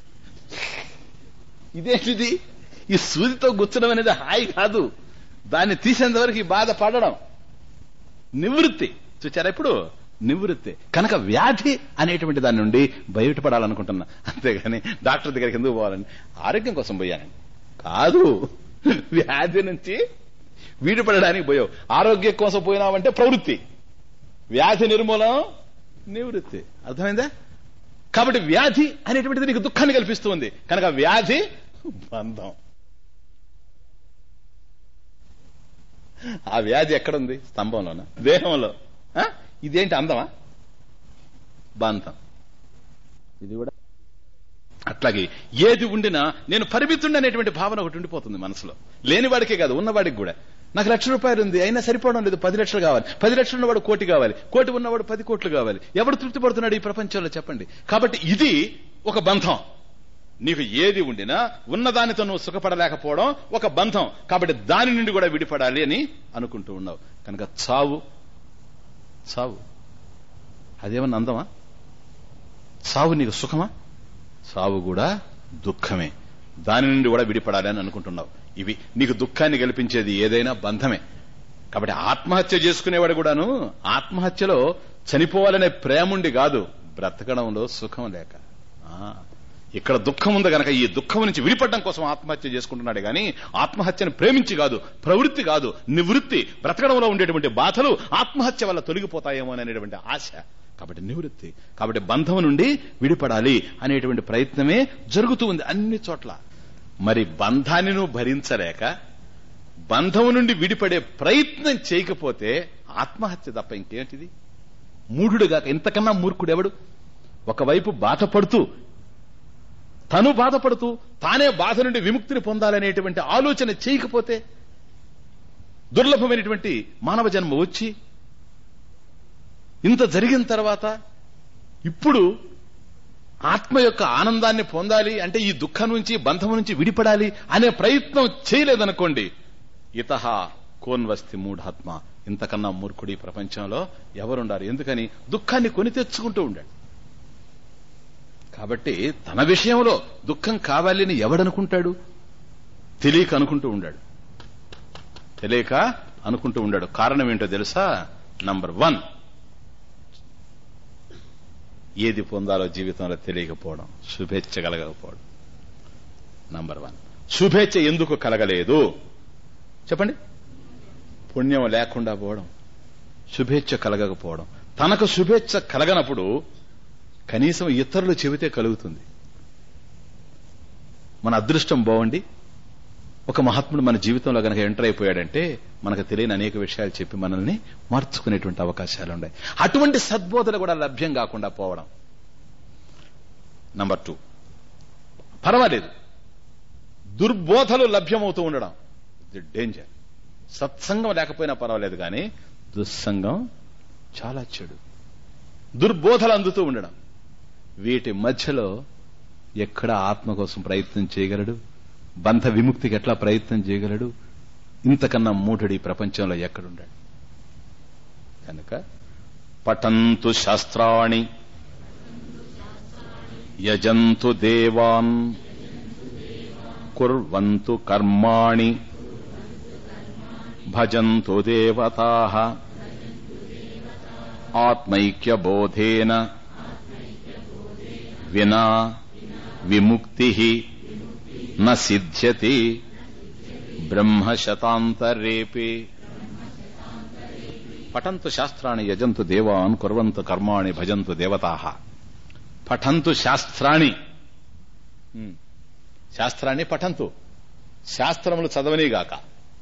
ఇదేంటిది ఈ సూదితో గుచ్చడం అనేది హాయి కాదు దాన్ని తీసేంత వరకు ఈ బాధ పడడం నివృత్తి చూచారా ఇప్పుడు నివృత్తి కనుక వ్యాధి అనేటువంటి దాని నుండి బయటపడాలనుకుంటున్నా అంతేగాని డాక్టర్ దగ్గరికి ఎందుకు పోవాలని ఆరోగ్యం కోసం పోయానండి కాదు వ్యాధి నుంచి వీడిపడడానికి పోయావు ఆరోగ్యం కోసం పోయినావంటే ప్రవృత్తి వ్యాధి నిర్మూలన నివృత్తి అర్థమైందా కాబట్టి వ్యాధి అనేటువంటిది నీకు దుఃఖాన్ని కల్పిస్తుంది కనుక వ్యాధి బంధం ఆ వ్యాధి ఎక్కడుంది స్తంభంలోన దేహంలో ఆ? ఇదేంటి అందమా బంధం ఇది కూడా అట్లాగే ఏది ఉండినా నేను పరిమితుండి అనేటువంటి భావన ఒకటి ఉండిపోతుంది మనసులో లేనివాడికే కాదు ఉన్నవాడికి కూడా నాకు లక్ష రూపాయలు ఉంది అయినా సరిపోవడం లేదు పది లక్షలు కావాలి పది లక్షలు ఉన్నవాడు కోటి కావాలి కోటి ఉన్నవాడు పది కోట్లు కావాలి ఎవడు తృప్తి పడుతున్నాడు ఈ ప్రపంచంలో చెప్పండి కాబట్టి ఇది ఒక బంధం నీకు ఏది ఉండినా ఉన్నదానితో నువ్వు సుఖపడలేకపోవడం ఒక బంధం కాబట్టి దాని నుండి కూడా విడిపడాలి అని అనుకుంటూ ఉన్నావు కనుక చావు చావు అదేమన్నా అందమా చావు నీకు సుఖమా చావు కూడా దుఃఖమే దాని నుండి కూడా విడిపడాలి అని అనుకుంటున్నావు ఇవి నీకు దుఃఖాన్ని కల్పించేది ఏదైనా బంధమే కాబట్టి ఆత్మహత్య చేసుకునేవాడు కూడాను ఆత్మహత్యలో చనిపోవాలనే ప్రేముండి కాదు బ్రతకడంలో సుఖం లేక ఆ, ఇక్కడ దుఃఖం ఉంది గనక ఈ దుఃఖం నుంచి విడిపడడం కోసం ఆత్మహత్య చేసుకుంటున్నాడే గాని ఆత్మహత్యను ప్రేమించి కాదు ప్రవృత్తి కాదు నివృత్తి బ్రతకడంలో ఉండేటువంటి బాధలు ఆత్మహత్య వల్ల తొలగిపోతాయేమో అనేటువంటి ఆశ కాబట్టి నివృత్తి కాబట్టి బంధం నుండి విడిపడాలి అనేటువంటి ప్రయత్నమే జరుగుతూ ఉంది అన్ని చోట్ల మరి బంధాన్ని నువ్వు భరించలేక బంధం నుండి విడిపడే ప్రయత్నం చేయకపోతే ఆత్మహత్య తప్ప ఇంకేంటిది మూఢుడుగాక ఇంతకన్నా మూర్ఖుడెవడు ఒకవైపు బాధపడుతూ తను బాధపడుతూ తానే బాధ నుండి విముక్తిని పొందాలనేటువంటి ఆలోచన చేయకపోతే దుర్లభమైనటువంటి మానవ జన్మ వచ్చి ఇంత జరిగిన తర్వాత ఇప్పుడు ఆత్మ యొక్క ఆనందాన్ని పొందాలి అంటే ఈ దుఃఖం నుంచి బంధం నుంచి విడిపడాలి అనే ప్రయత్నం చేయలేదనుకోండి ఇత కోన్వస్తి మూఢాత్మ ఇంతకన్నా మూర్ఖుడి ప్రపంచంలో ఎవరుండారు ఎందుకని దుఃఖాన్ని కొని తెచ్చుకుంటూ ఉండాడు కాబట్టి తన విషయంలో దుఃఖం కావాలని ఎవడనుకుంటాడు తెలియక అనుకుంటూ ఉండాడు తెలియక అనుకుంటూ ఉండాడు కారణం ఏంటో తెలుసా నంబర్ వన్ ఏది పొందాలో జీవితంలో తెలియకపోవడం శుభేచ్ఛ కలగకపోవడం నంబర్ వన్ శుభేచ్ఛ ఎందుకు కలగలేదు చెప్పండి పుణ్యం లేకుండా పోవడం శుభేచ్ఛ కలగకపోవడం తనకు శుభేచ్ఛ కలగనప్పుడు కనీసం ఇతరులు చెబితే కలుగుతుంది మన అదృష్టం బాగుండి ఒక మహాత్ముడు మన జీవితంలో గనక ఎంటర్ అయిపోయాడంటే మనకు తెలియని అనేక విషయాలు చెప్పి మనల్ని మార్చుకునేటువంటి అవకాశాలు ఉన్నాయి అటువంటి సద్బోధలు కూడా లభ్యం కాకుండా పోవడం నంబర్ టూ పర్వాలేదు దుర్బోధలు లభ్యమవుతూ ఉండడం ఇది డేంజర్ సత్సంగం లేకపోయినా పర్వాలేదు కానీ దుస్సంగం చాలా చెడు దుర్బోధలు అందుతూ ఉండడం వీటి మధ్యలో ఎక్కడ ఆత్మ కోసం ప్రయత్నం చేయగలడు బంధ విముక్తికి ఎట్లా ప్రయత్నం చేయగలడు ఇంతకన్నా మూఢుడి ప్రపంచంలో ఎక్కడుండాడు కనుక పఠంతు శాస్త్రాణి యజంతు దేవాన్ కుర్వంతు కర్మాణి భజంతు దేవతా ఆత్మైక్యబోధేన వినా విముక్తి న సిద్ధ్యతి బ్రహ్మశతాంతరేపే పఠంతు శాస్త్రాన్ని యజంతు దేవాన్ కుర్వంతు కర్మాణి భజంతు దేవతా పఠంతు శాస్త్రాన్ని ఉమ్. శాస్త్రాన్ని పఠంతు శాస్త్రములు చదవనిగాక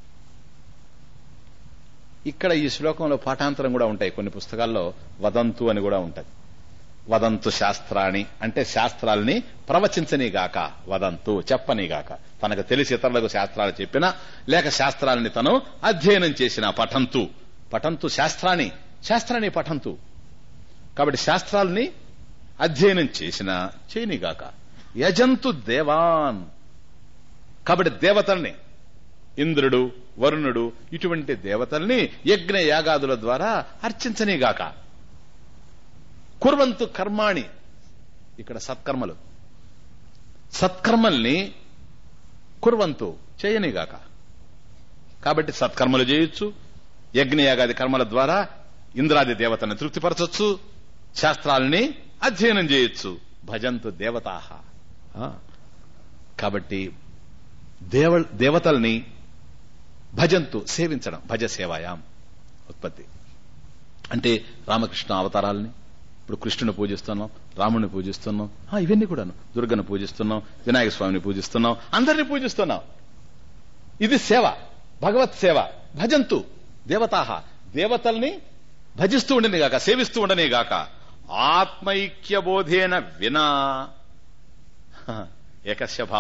ఇక్కడ ఈ శ్లోకంలో పాఠాంతరం కూడా ఉంటాయి కొన్ని పుస్తకాల్లో వదంతు అని కూడా ఉంటది వదంతు శాస్త్రాన్ని అంటే శాస్త్రాల్ని ప్రవచించనిగాక వదంతు చెప్పనిగాక తనకు తెలిసి ఇతరులకు శాస్త్రాలు చెప్పినా లేక శాస్త్రాలని తను అధ్యయనం చేసిన పఠంతు పఠంతు శాస్త్రాన్ని శాస్త్రాన్ని పఠంతు కాబట్టి శాస్త్రాలని అధ్యయనం చేసిన చేయనిగాక యజంతు దేవాన్ కాబట్టి దేవతల్ని ఇంద్రుడు వరుణుడు ఇటువంటి దేవతల్ని యజ్ఞ యాగాదుల ద్వారా అర్చించనిగాక కుర్వంతు కర్మాణి ఇక్కడ సత్కర్మలు సత్కర్మల్ని కుర్వంతు చేయనిగాక కాబట్టి సత్కర్మలు చేయొచ్చు యజ్ఞయాగాది కర్మల ద్వారా ఇంద్రాది దేవతను తృప్తిపరచొచ్చు శాస్త్రాలని అధ్యయనం చేయొచ్చు భజంతు దేవతాహ ఆ. కాబట్టి దేవ దేవతల్ని భజంతు సేవించడం భజ సేవాయాం ఉత్పత్తి అంటే రామకృష్ణ అవతారాలని ఇప్పుడు కృష్ణుని పూజిస్తున్నాం రాముడిని పూజిస్తున్నాం ఆ, ఇవన్నీ కూడాను దుర్గను పూజిస్తున్నాం వినాయక స్వామిని పూజిస్తున్నాం అందరినీ పూజిస్తున్నాం ఇది సేవ భగవత్ సేవ భజంతు దేవతాహ దేవతల్ని భజిస్తూ ఉండని గాక సేవిస్తూ ఉండనే గాక ఆత్మైక్య బోధేన వినా హ, ఏకస్య భావ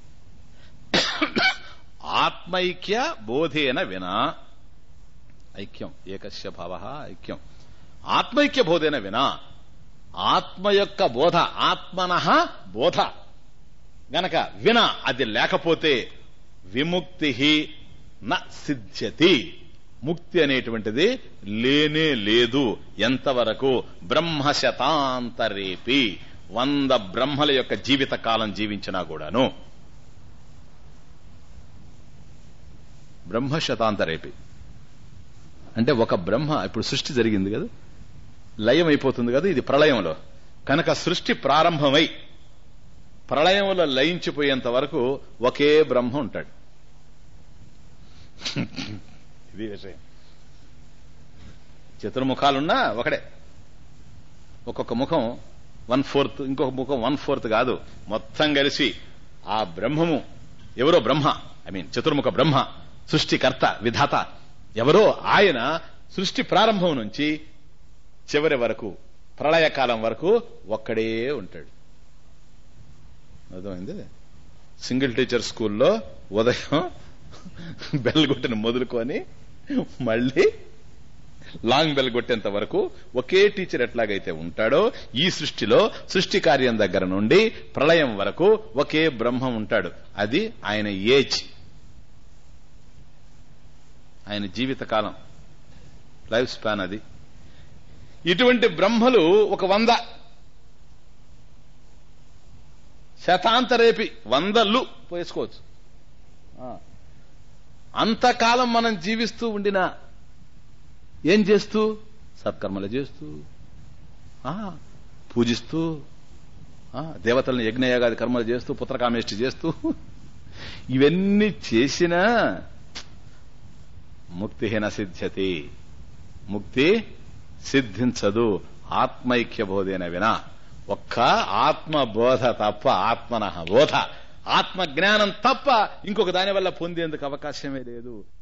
ఆత్మైక్య బోధేన వినా ఐక్యం ఏకస్య భావ ఐక్యం ఆత్మైక్య బోధేన వినా ఆత్మ యొక్క బోధ ఆత్మన బోధ గనక విన అది లేకపోతే విముక్తి న సిద్ధ్యతి ముక్తి అనేటువంటిది లేనే లేదు ఎంతవరకు బ్రహ్మ శతాంతరేపి వంద బ్రహ్మల యొక్క జీవిత కాలం జీవించినా కూడాను బ్రహ్మ శతాంతరేపి అంటే ఒక బ్రహ్మ ఇప్పుడు సృష్టి జరిగింది కదా లయం అయిపోతుంది కదా ఇది ప్రళయంలో కనుక సృష్టి ప్రారంభమై ప్రళయంలో లయించిపోయేంత వరకు ఒకే బ్రహ్మ ఉంటాడు ఇది విషయం చతుర్ముఖాలున్నా ఒకడే ఒక్కొక్క ముఖం వన్ ఫోర్త్ ఇంకొక ముఖం వన్ ఫోర్త్ కాదు మొత్తం కలిసి ఆ బ్రహ్మము ఎవరో బ్రహ్మ ఐ మీన్ చతుర్ముఖ బ్రహ్మ సృష్టికర్త విధాత ఎవరో ఆయన సృష్టి ప్రారంభం నుంచి చివరి వరకు ప్రళయకాలం వరకు ఒక్కడే ఉంటాడు అర్థమైంది సింగిల్ టీచర్ స్కూల్లో ఉదయం బెల్ కొట్టిన మొదలుకొని మళ్ళీ లాంగ్ బెల్ కొట్టేంత వరకు ఒకే టీచర్ ఎట్లాగైతే ఉంటాడో ఈ సృష్టిలో సృష్టి కార్యం దగ్గర నుండి ప్రళయం వరకు ఒకే బ్రహ్మం ఉంటాడు అది ఆయన ఏజ్ ఆయన జీవితకాలం లైఫ్ స్పాన్ అది ఇటువంటి బ్రహ్మలు ఒక వంద శతాంతరేపి వందలు పోసుకోవచ్చు ఆ. అంతకాలం మనం జీవిస్తూ ఉండినా ఏం చేస్తూ సత్కర్మలు చేస్తూ ఆ, పూజిస్తూ ఆ, దేవతలను యజ్ఞయాగాది కర్మలు చేస్తూ పుత్రకామేష్టి చేస్తూ ఇవన్నీ చేసినా ముక్తిహీన సిద్ధ్యతి ముక్తి సిద్ధించదు ఆత్మైక్య బోధేన వినా ఒక్క ఆత్మబోధ తప్ప ఆత్మన బోధ ఆత్మ జ్ఞానం తప్ప ఇంకొక దాని వల్ల పొందేందుకు అవకాశమే లేదు